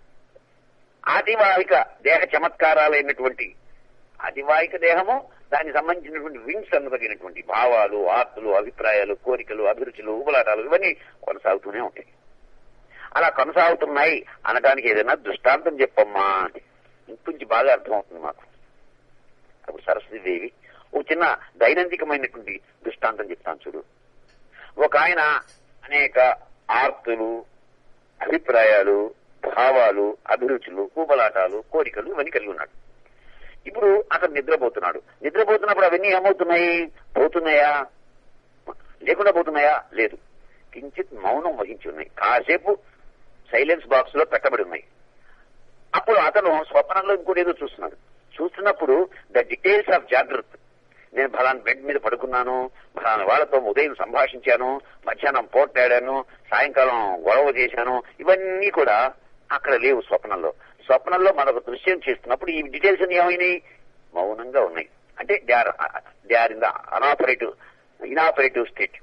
ఆదివాహిక దేహ చమత్కారాలైనటువంటి ఆదివాహిక దేహము దానికి సంబంధించినటువంటి వింగ్స్ అందదగినటువంటి భావాలు ఆర్తులు అభిప్రాయాలు కోరికలు అభిరుచులు ఉబలాటాలు ఇవన్నీ కొనసాగుతూనే ఉంటాయి అలా కొనసాగుతున్నాయి అనడానికి ఏదైనా దృష్టాంతం చెప్పమ్మా అని ఇంకొంచెం బాగా అర్థమవుతుంది మాకు అప్పుడు సరస్వతీదేవి ఒక చిన్న దైనందికమైనటువంటి దృష్టాంతం చెప్తాను చూడు ఒక ఆయన అనేక ఆర్తులు అభిప్రాయాలు భావాలు అభిరుచులు ఊబలాటాలు కోరికలు ఇవన్నీ కలిగి ఉన్నాడు ఇప్పుడు అతను నిద్రపోతున్నాడు నిద్రపోతున్నప్పుడు అవన్నీ ఏమవుతున్నాయి పోతున్నాయా లేకుండా పోతున్నాయా లేదు కించిత్ మౌనం వహించి ఉన్నాయి కాసేపు సైలెన్స్ బాక్స్ లో పెట్టబడి ఉన్నాయి అప్పుడు అతను స్వప్నంలో ఇంకోటి ఏదో చూస్తున్నాడు చూస్తున్నప్పుడు ద డీటెయిల్స్ ఆఫ్ జాగ్రత్త నేను ఫలానా బెడ్ మీద పడుకున్నాను ఫలానా వాళ్ళతో ఉదయం సంభాషించాను మధ్యాహ్నం పోట్లాడాను సాయంకాలం గొడవ చేశాను ఇవన్నీ కూడా అక్కడ లేవు స్వప్నంలో స్వప్నంలో మనకు దృశ్యం చేస్తున్నప్పుడు ఈ డీటెయిల్స్ అన్ని ఏమైనాయి మౌనంగా ఉన్నాయి అంటే they are they are in the inoperative inoperative state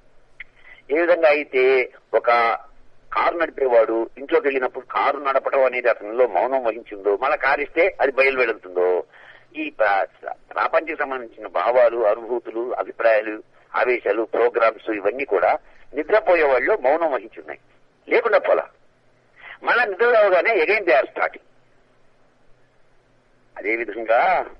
ఏ విధంగా అయితే ఒక కారు నడిపేవాడు ఇంట్లోకి వెళ్ళినప్పుడు కారు నడపడం అనేది అతనిలో మౌనం వహించిందో మళ్ళా కారు ఇస్తే అది బయలు వెళుతుందో ఈ ప్ర- ప్రాపంచిక సంబంధించిన భావాలు అనుభూతులు అభిప్రాయాలు ఆవేశాలు ప్రోగ్రామ్స్ ఇవన్నీ కూడా నిద్రపోయే వాళ్ళు మౌనం వహించున్నాయి లేకుండా పోలా మళ్ళా నిద్ర రావగానే ఎగైన్ దే ఆర్ స్టార్టింగ్ అదేవిధంగా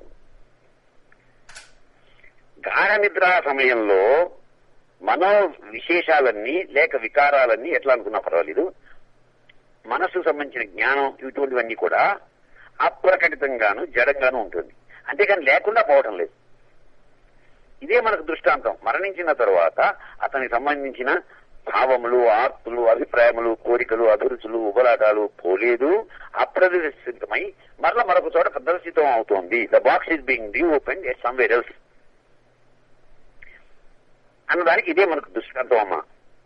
గాఢ నిద్ర సమయంలో మనో విశేషాలన్నీ లేక వికారాలన్నీ ఎట్లా అనుకున్నా పర్వాలేదు మనస్సు సంబంధించిన జ్ఞానం ఇటువంటివన్నీ కూడా అప్రకటితంగాను జడంగాను ఉంటుంది అంతేకాని లేకుండా పోవటం లేదు ఇదే మనకు దృష్టాంతం మరణించిన తరువాత అతనికి సంబంధించిన భావములు ఆర్తులు అభిప్రాయములు కోరికలు అభిరుచులు ఉబలాటాలు పోలేదు అప్రదర్శితమై మరలా మరొక చోట ప్రదర్శితం అవుతోంది the box is being reopen at somewhere else అన్నదానికి ఇదే మనకు దృష్టాంతం అమ్మా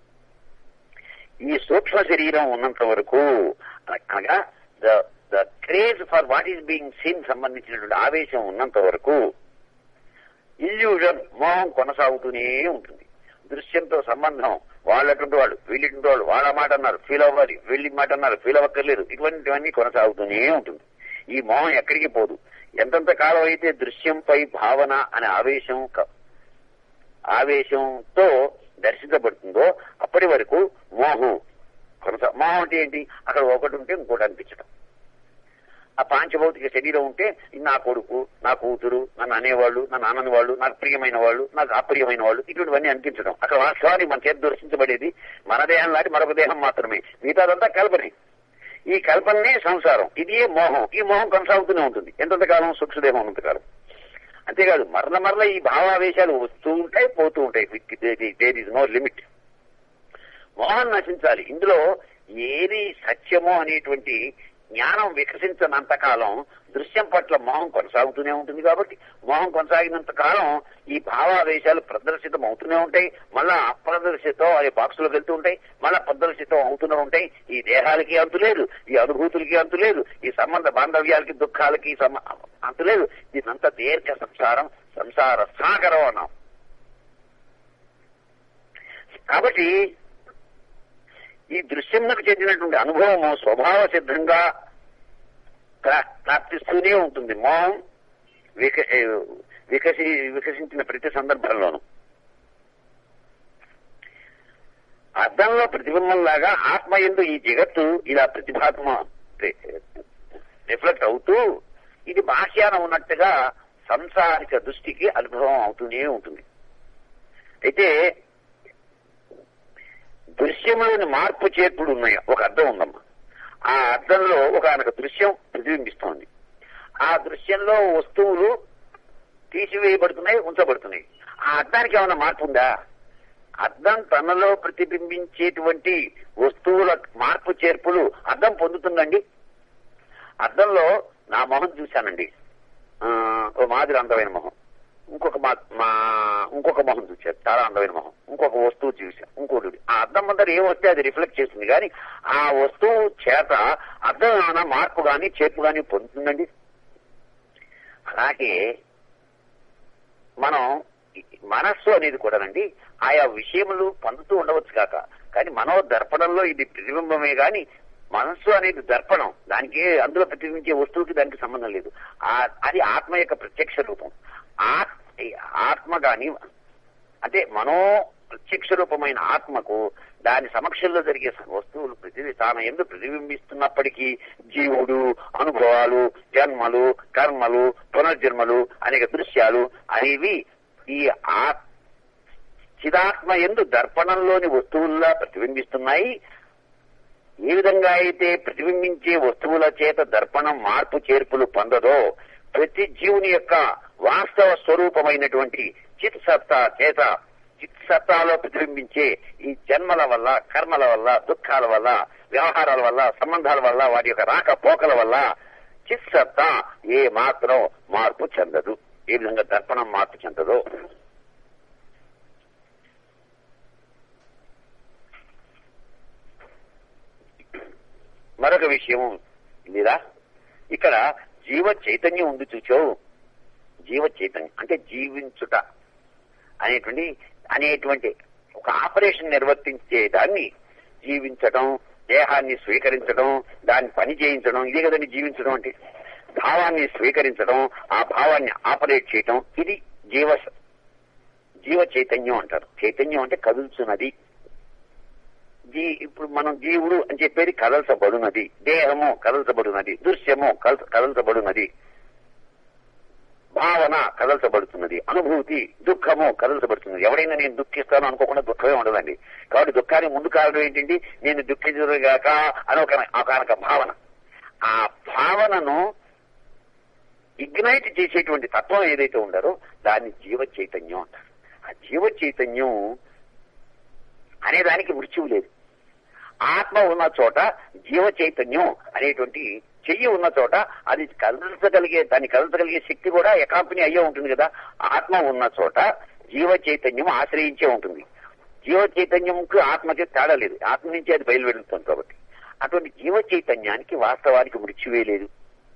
ఈ సూక్ష్మ శరీరం ఉన్నంత వరకు అనగా the the craze for what is being seen సంబంధించినటువంటి ఆవేశం ఉన్నంత వరకు ఇల్యూజన్ మోహం కొనసాగుతూనే ఉంటుంది దృశ్యంతో సంబంధం వాళ్ళటువంటి వాళ్ళు వీళ్ళటువంటి వాళ్ళు వాళ్ళ మాట అన్నారు ఫీల్ అవ్వాలి వీళ్ళ మాట అన్నారు ఫీల్ అవ్వక్కర్లేదు ఇటువంటివన్నీ కొనసాగుతూనే ఉంటుంది ఈ మోహం ఎక్కడికి పోదు ఎంతంత కాలం అయితే దృశ్యంపై భావన అనే ఆవేశం క- ఆవేశంతో దర్శించబడుతుందో అప్పటి వరకు మోహం కొనసా మోహం అంటే ఏంటి అక్కడ ఒకటి ఉంటే ఇంకోటి అనిపించడం ఆ పాంచభౌతిక శరీరం ఉంటే నా కొడుకు నా కూతురు నన్ను అనేవాళ్ళు నన్ను అనని వాళ్ళు నాకు ప్రియమైన వాళ్ళు నాకు అప్రియమైన వాళ్ళు ఇటువంటివన్నీ అనిపించడం అక్కడ వాస్తవానికి మన చేత దర్శించబడేది మన దేహం లాంటి మరొక దేహం మాత్రమే మిగతాదంతా కల్పనే ఈ కల్పనే సంసారం ఇది మోహం ఈ మోహం కొనసాగుతూనే ఉంటుంది ఎంతంత కాలం సూక్ష్మదేహం ఉన్నంతకాలం అంతేకాదు మరల మరల ఈ భావావేశాలు వస్తూ ఉంటాయి పోతూ ఉంటాయి దేర్ ఇస్ నో లిమిట్ మోహం నశించాలి ఇందులో ఏది సత్యమో అనేటువంటి జ్ఞానం వికసించనంత కాలం దృశ్యం పట్ల మోహం కొనసాగుతూనే ఉంటుంది కాబట్టి మోహం కొనసాగినంత కాలం ఈ భావావేశాలు ప్రదర్శితం అవుతూనే ఉంటాయి మళ్ళా అప్రదర్శితం అనే బాక్సులోకి వెళ్తూ ఉంటాయి మళ్ళా ప్రదర్శితం అవుతూనే ఉంటాయి ఈ దేహాలకి అంతు లేదు ఈ అనుభూతులకి అంతు లేదు ఈ సంబంధ బాంధవ్యాలకి దుఃఖాలకి సమ- అంతు లేదు దీనంతా దీర్ఘ సంసారం సంసార సాగరం అన్నాం కాబట్టి ఈ దృశ్యంకు చెందినటువంటి అనుభవము స్వభావ సిద్ధంగా ప్రా- ప్రాప్తిస్తూనే ఉంటుంది మోహం విక ఏ, వికసి వికసించిన ప్రతి సందర్భంలోనూ అర్థంలో ప్రతిబింబంలాగా ఆత్మ ఎందు ఈ జగత్తు ఇలా ప్రతిభాత్మ రిఫ్లెక్ట్ అవుతూ ఇది బాహ్యాన ఉన్నట్టుగా సంసారిక దృష్టికి అనుభవం అవుతూనే ఉంటుంది అయితే దృశ్యంలోని మార్పు చేర్పులు ఉన్నాయి ఒక అర్థం ఉందమ్మా ఆ అర్థంలో ఒక ఆయనకు దృశ్యం ప్రతిబింబిస్తోంది ఆ దృశ్యంలో వస్తువులు తీసివేయబడుతున్నాయి ఉంచబడుతున్నాయి ఆ అద్దానికి ఏమైనా మార్పు ఉందా అద్దం తనలో ప్రతిబింబించేటువంటి వస్తువుల మార్పు చేర్పులు అద్దం పొందుతుందండి అద్దంలో నా మొహం చూశానండి ఆ, ఓ మాదిరి అందమైన మొహం ఇంకొక మా మా ఇంకొక మొహం చూశారు చాలా అందమైన మొహం ఇంకొక వస్తువు చూశాను ఇంకోటి ఆ అద్దం ముందర ఏం వస్తే అది రిఫ్లెక్ట్ చేస్తుంది కానీ ఆ వస్తువు చేత అద్దం ఏమైనా మార్పు కానీ చేర్పు కానీ పొందుతుందండి అలాగే మనం ఈ మనస్సు అనేది కూడానండి ఆయా విషయములు పొందుతూ ఉండవచ్చు కాక కానీ మనో దర్పణంలో ఇది ప్రతిబింబమే గాని మనస్సు అనేది దర్పణం దానికి అందులో ప్రతిబింబించే వస్తువుకి దానికి సంబంధం లేదు ఆ- అది ఆత్మ యొక్క ప్రత్యక్ష రూపం ఆ- ఈ ఆత్మ గాని అంటే మనో ప్రత్యక్ష రూపమైన ఆత్మకు దాని సమక్షంలో జరిగే వస్తువులు ప్రతి తాను ఎందు ప్రతిబింబిస్తున్నప్పటికీ జీవుడు అనుభవాలు జన్మలు కర్మలు పునర్జన్మలు అనేక దృశ్యాలు అనేవి ఈ ఆ చిదాత్మ ఎందు దర్పణంలోని వస్తువుల్లా ప్రతిబింబిస్తున్నాయి ఏ విధంగా అయితే ప్రతిబింబించే వస్తువుల చేత దర్పణం మార్పు చేర్పులు పొందదో ప్రతి జీవుని యొక్క వాస్తవ స్వరూపమైనటువంటి చిత్ సత్తా చేత చిత్ సత్తాలో ప్రతిబింబించే ఈ జన్మల వల్ల కర్మల వల్ల దుఃఖాల వల్ల వ్యవహారాల వల్ల సంబంధాల వల్ల వాటి యొక్క రాకపోకల వల్ల చిత్ సత్తా ఏ మాత్రం మార్పు చెందదు ఏ విధంగా దర్పణం మార్పు చెందదో మరొక విషయం మీరా ఇక్కడ జీవ చైతన్యం ఉంది చూచో జీవ చైతన్యం అంటే జీవించుట అనేటువంటి అనేటువంటి ఒక ఆపరేషన్ నిర్వర్తించే దాన్ని జీవించడం దేహాన్ని స్వీకరించడం దాన్ని పని చేయించడం ఇదే కదండి జీవించడం అంటే భావాన్ని స్వీకరించడం ఆ భావాన్ని ఆపరేట్ చేయటం ఇది జీవ జీవ చైతన్యం అంటారు చైతన్యం అంటే కదుల్చున్నది జీ ఇప్పుడు మనం జీవుడు అని చెప్పేది కదల్చబడునది దేహము కదల్చబడునది దృశ్యము కదల్- కదల్చబడునది భావన కదల్చబడుతున్నది అనుభూతి దుఃఖము కదల్చబడుతున్నది ఎవరైనా నేను దుఃఖిస్తాను అనుకోకుండా దుఃఖమే ఉండదండి కాబట్టి దుఃఖానికి ముందు కారణం ఏంటండి నేను దుఃఖించగాక అని ఒక ఒకనొక భావన ఆ భావనను ఇగ్నైట్ చేసేటువంటి తత్వం ఏదైతే ఉండారో దాన్ని జీవ చైతన్యం అంటారు ఆ జీవ చైతన్యం అనే దానికి మృత్యువు లేదు ఆత్మ ఉన్న చోట జీవ చైతన్యం అనేటువంటి చెయ్యి ఉన్న చోట అది కదల్చగలిగే దాన్ని కదల్చగలిగే శక్తి కూడా ఎకాంపనీ అయ్యే ఉంటుంది కదా ఆత్మ ఉన్న చోట జీవ చైతన్యం ఆశ్రయించే ఉంటుంది జీవ చైతన్యంకు ఆత్మకి తేడా లేదు ఆత్మ నుంచి అది బయలువెడుతుంది కాబట్టి అటువంటి జీవ చైతన్యానికి వాస్తవానికి మృత్యువే లేదు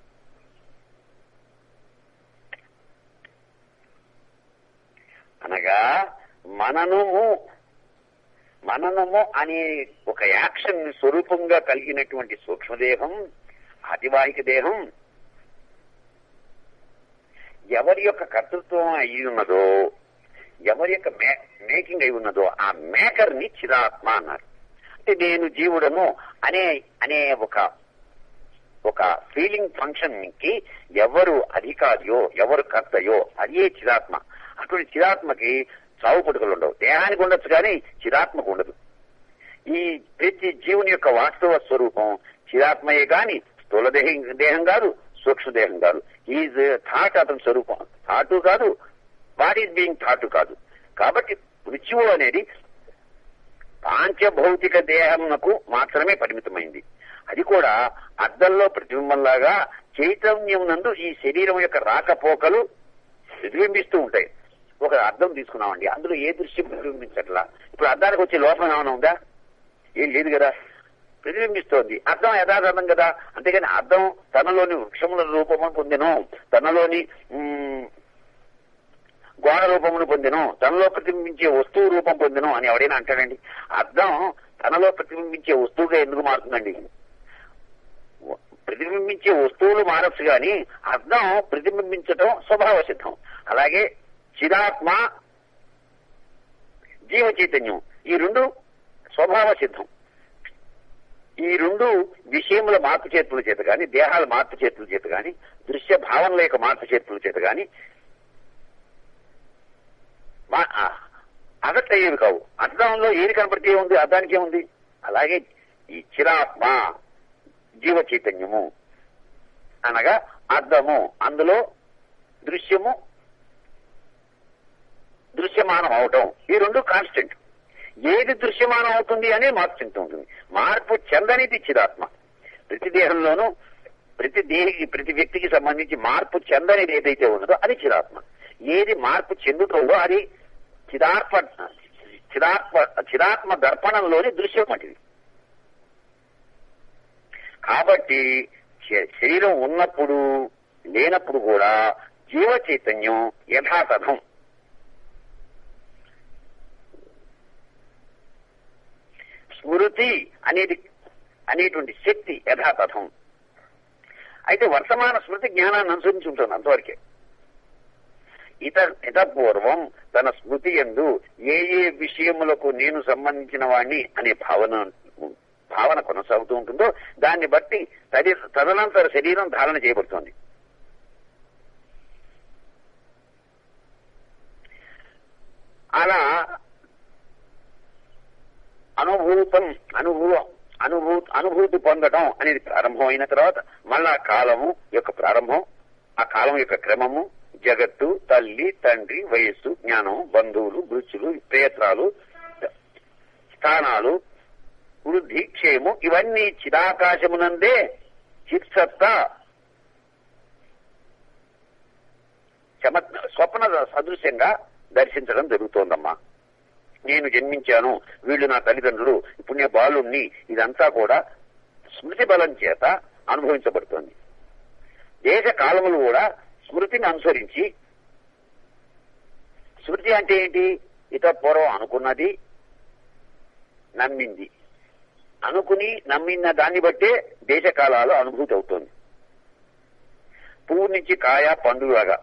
అనగా మననము మననము అనే ఒక యాక్షన్ స్వరూపంగా కలిగినటువంటి సూక్ష్మదేహం అతివాహిక దేహం ఎవరి యొక్క కర్తృత్వం అయి ఉన్నదో ఎవరి యొక్క మేకింగ్ అయి ఉన్నదో ఆ మేకర్ ని చిరాత్మ అన్నారు అంటే నేను జీవుడను అనే అనే ఒక ఒక ఫీలింగ్ ఫంక్షన్ కి ఎవరు అధికారియో ఎవరు కర్తయో అదే చిరాత్మ అటువంటి చిరాత్మకి చావు పుట్టుకలు ఉండవు దేహానికి ఉండొచ్చు కానీ చిరాత్మకు ఉండదు ఈ ప్రతి జీవుని యొక్క వాస్తవ స్వరూపం చిరాత్మయే గాని స్థూల దేహం దేహం కాదు సూక్ష్మదేహం కాదు ఈజ్ థాట్ అతని స్వరూపం థాటు కాదు వాట్ ఈజ్ బీయింగ్ థాటు కాదు కాబట్టి మృత్యువు అనేది పాంచభౌతిక దేహమునకు మాత్రమే పరిమితమైంది అది కూడా అద్దంలో ప్రతిబింబంలాగా చైతన్యం నందు ఈ శరీరం యొక్క రాకపోకలు ప్రతిబింబిస్తూ ఉంటాయి ఒక అద్దం తీసుకున్నామండి అందులో ఏ దృశ్యం ప్రతిబింబించట్లా ఇప్పుడు అద్దానికి వచ్చే లోపం ఏమైనా ఉందా ఏం లేదు కదా ప్రతిబింబిస్తోంది అర్థం యథార్థం కదా అంతేగాని అర్థం తనలోని వృక్షముల రూపమును పొందెను తనలోని మ్, గోడ రూపమును పొందెను తనలో ప్రతిబింబించే వస్తువు రూపం పొందెను అని ఎవడైనా అంటాడండి అర్థం తనలో ప్రతిబింబించే వస్తువుగా ఎందుకు మారుతుందండి ప్రతిబింబించే వస్తువులు మారచ్చు గాని అర్థం ప్రతిబింబించటం స్వభావ సిద్ధం అలాగే చిరాత్మ జీవ చైతన్యం ఈ రెండు స్వభావ సిద్ధం ఈ రెండు విషయముల మార్పు చేతుల చేత గాని దేహాల మార్పు చేతుల చేత గాని దృశ్య భావనల యొక్క మార్పు చేతుల చేత గాని అగట్టయ్యేవి కావు అర్థంలో ఏది కనపడితే ఉంది అర్థానికి ఏముంది అలాగే ఈ చిరాత్మ జీవ చైతన్యము అనగా అర్థము అందులో దృశ్యము దృశ్యమానం అవటం ఈ రెండు కాన్స్టెంట్ ఏది దృశ్యమానం అవుతుంది అనే మార్పు చెందుతూ ఉంటుంది మార్పు చెందనిది చిదాత్మ ప్రతి దేహంలోనూ ప్రతి దేహికి ప్రతి వ్యక్తికి సంబంధించి మార్పు చెందనిది ఏదైతే ఉన్నదో అది చిదాత్మ ఏది మార్పు చెందుతుందో అది చిదాత్మ చిదాత్మ చిదాత్మ దర్పణంలోని దృశ్యం వంటిది కాబట్టి శ- శరీరం ఉన్నప్పుడు లేనప్పుడు కూడా జీవ చైతన్యం యథాతథం స్మృతి అనేది అనేటువంటి శక్తి యథాతథం అయితే వర్తమాన స్మృతి జ్ఞానాన్ని అనుసరించి ఉంటుంది అంతవరకే ఇత ఇతపూర్వం తన స్మృతి ఎందు ఏ ఏ విషయములకు నేను సంబంధించిన వాణ్ణి అనే భావన భావన కొనసాగుతూ ఉంటుందో దాన్ని బట్టి తది తదనంతర శరీరం ధారణ చేయబడుతోంది అలా అనుభూతం అనుభూ అనుభూ అనుభూతి పొందడం అనేది ప్రారంభమైన తర్వాత మళ్ళా కాలము యొక్క ప్రారంభం ఆ కాలం యొక్క క్రమము జగత్తు తల్లి తండ్రి వయస్సు జ్ఞానం బంధువులు మృత్యులు ప్రయత్నాలు స్థానాలు వృద్ధి క్షేము ఇవన్నీ చిదాకాశమునందే చిత్సత్తా చమ స్వప్న సదృశ్యంగా దర్శించడం జరుగుతోందమ్మా నేను జన్మించాను వీళ్ళు నా తల్లిదండ్రులు ఇప్పుడు నేను బాలుణ్ణి ఇదంతా కూడా స్మృతి బలం చేత అనుభవించబడుతోంది దేశ కాలములు కూడా స్మృతిని అనుసరించి స్మృతి అంటే ఏంటి ఇత పూర్వం అనుకున్నది నమ్మింది అనుకుని నమ్మిన దాన్ని బట్టే దేశ కాలాలు అనుభూతి అవుతోంది పువ్వు నుంచి కాయ పండులాగా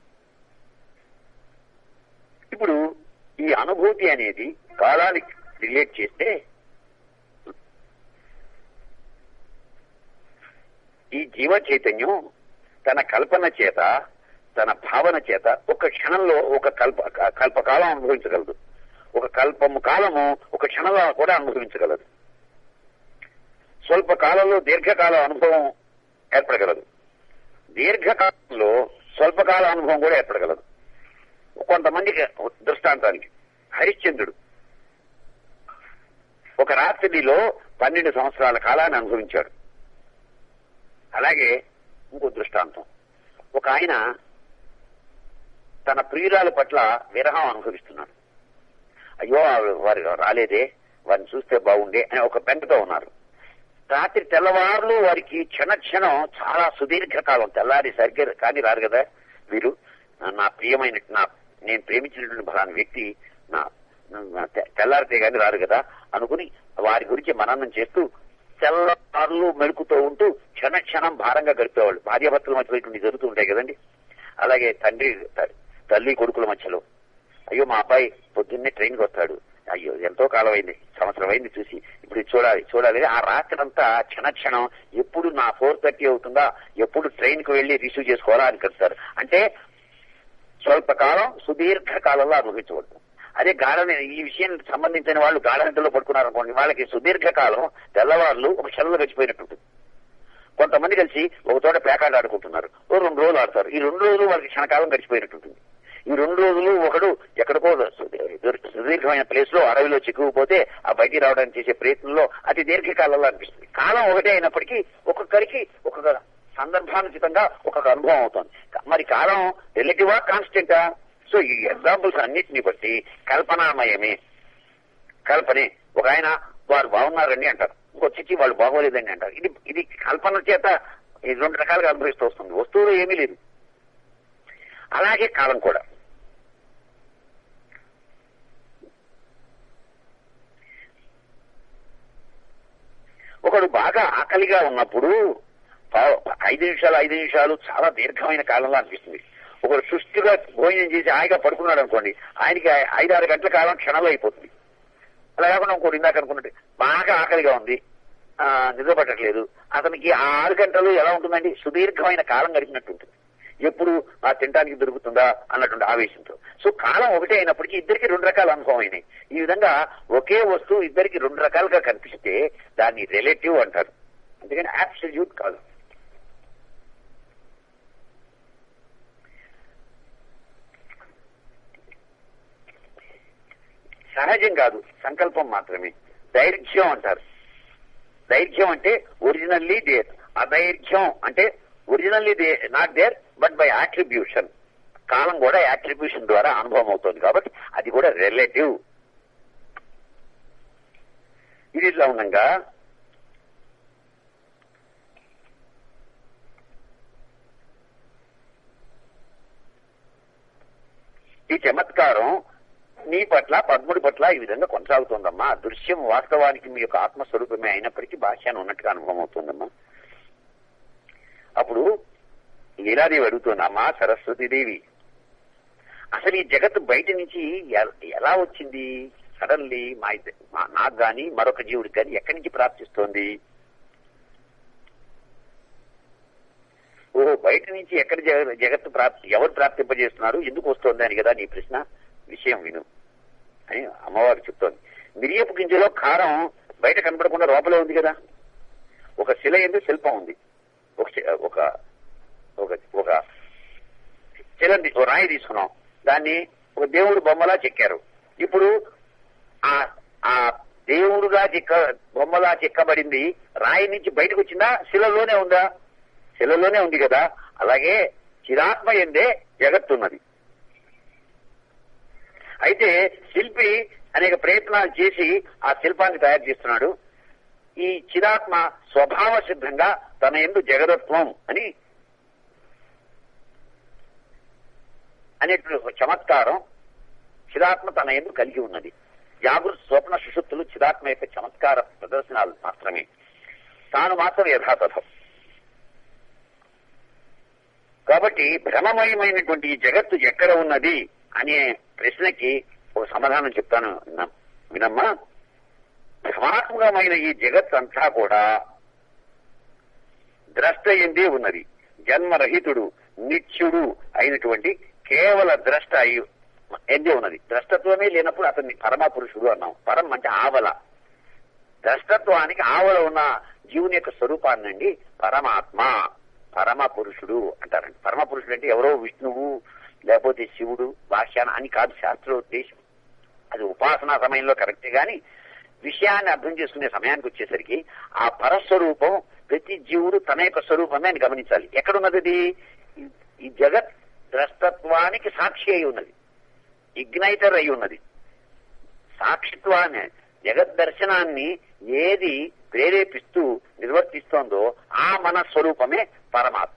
ఇప్పుడు ఈ అనుభూతి అనేది కాలానికి రిలేట్ చేస్తే ఈ జీవ చైతన్యం తన కల్పన చేత తన భావన చేత ఒక క్షణంలో ఒక కల్ప కల్పకాలం అనుభవించగలదు ఒక కల్పము కాలము ఒక క్షణంలో కూడా అనుభవించగలదు స్వల్ప కాలంలో దీర్ఘకాల అనుభవం ఏర్పడగలదు దీర్ఘకాలంలో స్వల్పకాల అనుభవం కూడా ఏర్పడగలదు కొంతమందికి దృష్టాంతానికి హరిశ్చంద్రుడు ఒక రాత్రిలో పన్నెండు సంవత్సరాల కాలాన్ని అనుభవించాడు అలాగే ఇంకో దృష్టాంతం ఒక ఆయన తన ప్రియురాల పట్ల విరహం అనుభవిస్తున్నాడు అయ్యో వారు రాలేదే వారిని చూస్తే బాగుండే అని ఒక బెంగతో ఉన్నారు రాత్రి తెల్లవారులు వారికి క్షణ క్షణం చాలా సుదీర్ఘకాలం తెల్లారి సరిగ్గా కానీ రారు కదా వీరు నా ప్రియమైన నా నేను ప్రేమించినటువంటి ఫలాని వ్యక్తి నా నా తె- తెల్లారితే గాని రారు కదా అనుకుని వారి గురించి మననం చేస్తూ తెల్లవారులు మెలుకుతూ ఉంటూ క్షణ క్షణం భారంగా గడిపేవాళ్ళు భార్యాభర్తల మధ్యలో ఇటువంటి జరుగుతూ ఉంటాయి కదండి అలాగే తండ్రి త- తల్లి కొడుకుల మధ్యలో అయ్యో మా అబ్బాయి పొద్దున్నే ట్రైన్కి వస్తాడు అయ్యో ఎంతో కాలం అయింది సంవత్సరం అయింది చూసి ఇప్పుడు ఇది చూడాలి చూడాలి ఆ రాత్రంతా క్షణ క్షణం ఎప్పుడు నా ఫోర్ థర్టీ అవుతుందా ఎప్పుడు ట్రైన్ కు వెళ్లి రిసీవ్ చేసుకోవాలా అని కడతారు అంటే స్వల్పకాలం సుదీర్ఘ కాలంలో అనుభవించబడుతుంది అదే గాఢ ఈ విషయం సంబంధించిన వాళ్ళు గాఢనిద్రలో పడుకున్నారు అనుకోండి వాళ్ళకి సుదీర్ఘ కాలం తెల్లవారులు ఒక క్షణంలో గడిచిపోయినట్టు ఉంటుంది. కొంతమంది కలిసి ఒక చోట ప్యాకార్డ్ ఆడుకుంటున్నారు ఓ రెండు రోజులు ఆడతారు ఈ రెండు రోజులు వాళ్ళకి క్షణకాలం గడిచిపోయినట్టు ఉంటుంది ఈ రెండు రోజులు ఒకడు ఎక్కడికో సుదీర్ఘమైన ప్లేస్ లో అడవిలో చిక్కుకుపోతే ఆ బయటికి రావడానికి చేసే ప్రయత్నంలో అతి దీర్ఘకాలంలో అనిపిస్తుంది కాలం ఒకటే అయినప్పటికీ ఒక్కొక్కరికి ఒక్కొక్క సందర్భానుచితంగా ఒక్కొక్క అనుభవం అవుతుంది మరి కాలం రిలేటివా కాన్స్టెంటా సో ఈ ఎగ్జాంపుల్స్ అన్నిటిని బట్టి కల్పనామయమే కల్పనే ఒక ఆయన వారు బాగున్నారండి అంటారు ఇంకో చిచ్చి వాళ్ళు బాగోలేదండి అంటారు ఇది ఇది కల్పన చేత ఇది రెండు రకాలుగా అనుభవిస్తూ వస్తుంది వస్తువులు ఏమీ లేదు అలాగే కాలం కూడా ఒకడు బాగా ఆకలిగా ఉన్నప్పుడు పా- ఐదు నిమిషాలు ఐదు నిమిషాలు చాలా దీర్ఘమైన కాలంలో అనిపిస్తుంది ఒకడు సుష్టిగా భోజనం చేసి హాయిగా పడుకున్నాడు అనుకోండి ఆయనకి ఐదు ఆరు గంటల కాలం క్షణంలో అయిపోతుంది అలా కాకుండా ఇంకోటి ఇందాక అనుకున్నట్టు బాగా ఆకలిగా ఉంది ఆ, నిద్ర పట్టట్లేదు అతనికి ఆ ఆరు గంటలు ఎలా ఉంటుందండి సుదీర్ఘమైన కాలం గడిపినట్టు ఉంటుంది ఎప్పుడు ఆ తినడానికి దొరుకుతుందా అన్నటువంటి ఆవేశంతో సో కాలం ఒకటే అయినప్పటికీ ఇద్దరికి రెండు రకాల అనుభవం అయినాయి ఈ విధంగా ఒకే వస్తువు ఇద్దరికి రెండు రకాలుగా కనిపిస్తే దాన్ని రిలేటివ్ అంటారు అందుకని అబ్సల్యూట్ కాదు సహజం కాదు సంకల్పం మాత్రమే దైర్ఘ్యం అంటారు దైర్ఘ్యం అంటే ఒరిజినల్లీ దేర్ అదైర్ఘ్యం అంటే originally they not there but by attribution కాలం కూడా యాట్రిబ్యూషన్ ద్వారా అనుభవం అవుతుంది కాబట్టి అది కూడా రిలేటివ్ ఇది ఇట్లా ఉండగా ఈ చమత్కారం నీ పట్ల పద్ముడి పట్ల ఈ విధంగా కొనసాగుతోందమ్మా దృశ్యం వాస్తవానికి మీ యొక్క ఆత్మస్వరూపమే అయినప్పటికీ భాష్యాన్ని ఉన్నట్టుగా అనుభవం అవుతుందమ్మా అప్పుడు లీలాదేవి అడుగుతుందమ్మా సరస్వతీదేవి అసలు ఈ జగత్తు బయట నుంచి ఎ- ఎలా వచ్చింది సడన్లీ మా ఇద్ద- మా- నాకు గాని మరొక జీవుడికి గాని ఎక్కడి నుంచి ప్రాప్తిస్తోంది ఓ బయట నుంచి ఎక్కడ జగ- జగత్తు ప్రాప్తి ఎవరు ప్రాప్తింపజేస్తున్నారు ఎందుకు వస్తోంది అని కదా నీ ప్రశ్న విషయం విను అని అమ్మవారు చెప్తోంది మిరియపు గింజలో కారం బయట కనపడకుండా లోపలే ఉంది కదా ఒక శిల ఎందు శిల్పం ఉంది ఒక శి- ఒక ఒక ఒక శిలని ఓ రాయి తీసుకున్నాం దాన్ని ఒక దేవుడు బొమ్మలా చెక్కారు ఇప్పుడు ఆ ఆ దేవుడుగా చెక్క బొమ్మలా చెక్కబడింది రాయి నుంచి బయటకు వచ్చిందా శిలలోనే ఉందా శిలలోనే ఉంది కదా అలాగే చిరాత్మ ఎందే జగత్తున్నది అయితే శిల్పి అనేక ప్రయత్నాలు చేసి ఆ శిల్పాన్ని తయారు చేస్తున్నాడు ఈ చిరాత్మ స్వభావ సిద్ధంగా తన ఎందు జగదత్వం అని అనేటువంటి ఒక చమత్కారం చిరాత్మ తన ఎందు కలిగి ఉన్నది జాగృత స్వప్న సుషుప్తులు చిరాత్మ యొక్క చమత్కార ప్రదర్శనాలు మాత్రమే తాను మాత్రం యథాతథం కాబట్టి భ్రమమయమైనటువంటి ఈ జగత్తు ఎక్కడ ఉన్నది అనే ప్రశ్నకి ఒక సమాధానం చెప్తాను విన్నా- వినమ్మా భ్రమాత్మకమైన ఈ జగత్ అంతా కూడా ద్రష్ట ఎందే ఉన్నది జన్మరహితుడు నిత్యుడు అయినటువంటి కేవల ద్రష్ట అయి ఎందే ఉన్నది ద్రష్టత్వమే లేనప్పుడు అతన్ని పరమ పురుషుడు అన్నాం పరం అంటే ఆవల ద్రష్టత్వానికి ఆవల ఉన్న జీవుని యొక్క స్వరూపాన్నండి పరమాత్మ పరమ పురుషుడు అంటారండి పరమ పురుషుడు అంటే ఎవరో విష్ణువు లేకపోతే శివుడు భాష్యాన అని కాదు శాస్త్రోద్దేశం అది ఉపాసనా సమయంలో కరెక్టే గాని విషయాన్ని అర్థం చేసుకునే సమయానికి వచ్చేసరికి ఆ పరస్వరూపం ప్రతి జీవుడు తన యొక్క స్వరూపమే అని గమనించాలి ఎక్కడున్నది ఇది? ఈ- ఈ జగత్ ద్రష్టత్వానికి సాక్షి అయి ఉన్నది ఇగ్నైటర్ అయి ఉన్నది సాక్షిత్వాన్ని జగత్ దర్శనాన్ని ఏది ప్రేరేపిస్తూ నిర్వర్తిస్తోందో ఆ మన స్వరూపమే పరమాత్మ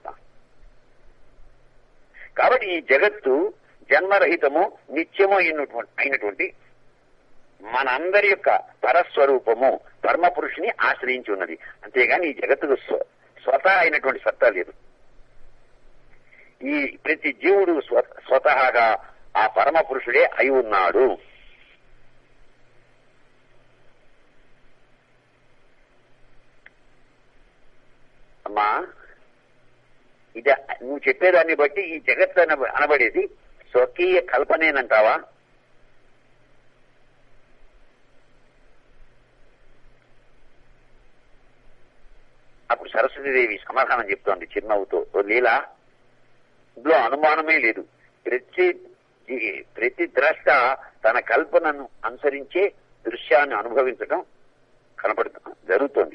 కాబట్టి ఈ జగత్తు జన్మరహితము నిత్యము అయినటువంటి అయినటువంటి మనందరి యొక్క పరస్వరూపము పరమ పురుషుని ఆశ్రయించి ఉన్నది అంతేగాని ఈ జగత్తుకు స్వ- స్వతహా అయినటువంటి సత్తా లేదు ఈ ప్రతి జీవుడు స్వ- స్వతహాగా ఆ పరమ పురుషుడే అయి ఉన్నాడు అమ్మా ఇది నువ్వు చెప్పేదాన్ని బట్టి ఈ జగత్ అన- అనబడేది స్వకీయ కల్పనేనంటావా అప్పుడు సరస్వతీదేవి సమాధానం చెప్తోంది చిరునవ్వుతో "ఓ లీల ఇందులో అనుమానమే లేదు ప్రతి ఈ- ప్రతి ద్రష్ట తన కల్పనను అనుసరించే దృశ్యాన్ని అనుభవించడం కనపడుతుంది జరుగుతోంది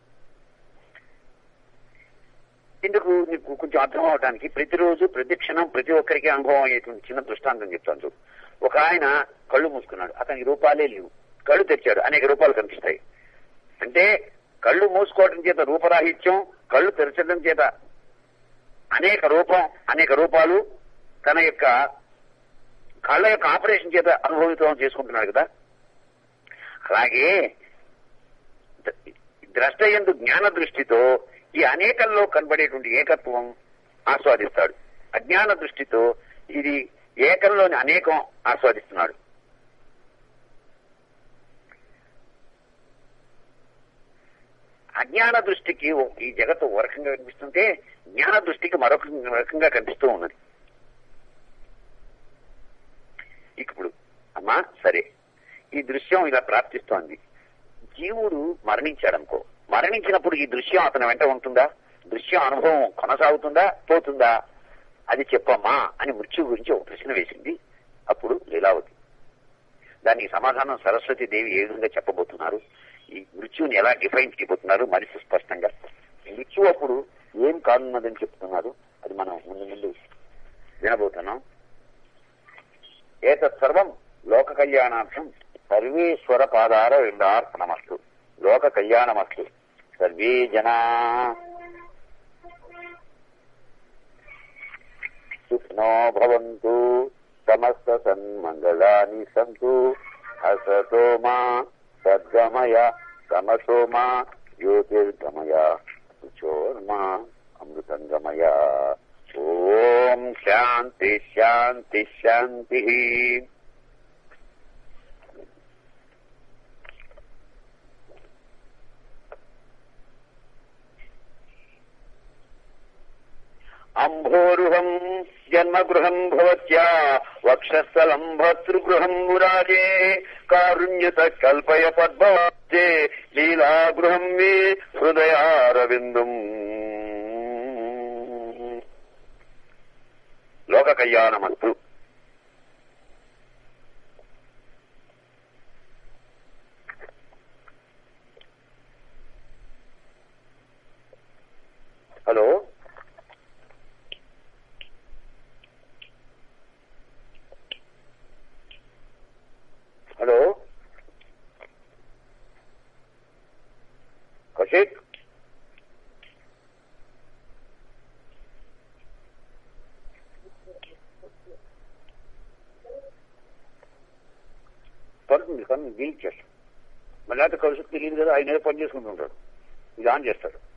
ఇందుకు నీకు కొంచెం అర్థం అవడానికి ప్రతిరోజు ప్రతి క్షణం ప్రతి ఒక్కరికి అనుభవం అయ్యేటువంటి చిన్న దృష్టాంతం చెప్తాను చూడు ఒక ఆయన కళ్ళు మూసుకున్నాడు అతనికి రూపాలే లేవు కళ్ళు తెరిచాడు అనేక రూపాలు కనిపిస్తాయి అంటే కళ్ళు మూసుకోవడం చేత రూపరాహిత్యం కళ్ళు తెరచడం చేత అనేక రూపం అనేక రూపాలు తన యొక్క కళ్ళ యొక్క ఆపరేషన్ చేత అనుభవితం చేసుకుంటున్నాడు కదా అలాగే ద- ద్రష్ట ఎందు జ్ఞాన దృష్టితో ఈ అనేకల్లో కనబడేటువంటి ఏకత్వం ఆస్వాదిస్తాడు అజ్ఞాన దృష్టితో ఇది ఏకంలోని అనేకం ఆస్వాదిస్తున్నాడు అజ్ఞాన దృష్టికి ఓ- ఈ జగత్తు ఒక రకంగా కనిపిస్తుంటే జ్ఞాన దృష్టికి మరొక రకంగా కనిపిస్తూ ఉన్నది ఇప్పుడు అమ్మా సరే ఈ దృశ్యం ఇలా ప్రాప్తిస్తోంది జీవుడు మరణించాడనుకో మరణించినప్పుడు ఈ దృశ్యం అతని వెంట ఉంటుందా దృశ్యం అనుభవం కొనసాగుతుందా పోతుందా అది చెప్పమ్మా అని మృత్యు గురించి ఒక ప్రశ్న వేసింది అప్పుడు లీలావతి దానికి సమాధానం సరస్వతి దేవి ఏ విధంగా చెప్పబోతున్నారు ఈ మృత్యుని ఎలా డిఫైన్ చేయబోతున్నారు మనిషి స్పష్టంగా మృత్యు అప్పుడు ఏం కానున్నదని చెప్తున్నారు అది మనం ముందు ముందు వినబోతున్నాం ఏతత్ సర్వం లోక కళ్యాణార్థం సర్వేశ్వర పాదార విందార్పణమస్తు లోక కళ్యాణమస్తు సర్వే జనా సుఖ్నో భవంతు సమస్త సన్మంగళాని సంతు హసతో మా సద్గమయ తమసో మా జ్యోతిర్గమయ శుచోర్మా అమృతంగమయ ఓం శాంతి శాంతి శాంతి అంభోరుహం జన్మగృహం భవత్యా వక్షస్థలం భర్తృగృహం మురాజే కారుణ్యత కల్పయ పద్మవాజే లీలాగృహం మే హృదయారవిందం లోక కళ్యాణమస్తు హలో హలో కౌశిక్ పడుతుంది కానీ డీల్ చేస్తాం మళ్ళీ అయితే కౌశిక్ తెలియదు కదా ఆయన ఏదో పని చేసుకుంటుంటాడు ఇది ఆన్ చేస్తాడు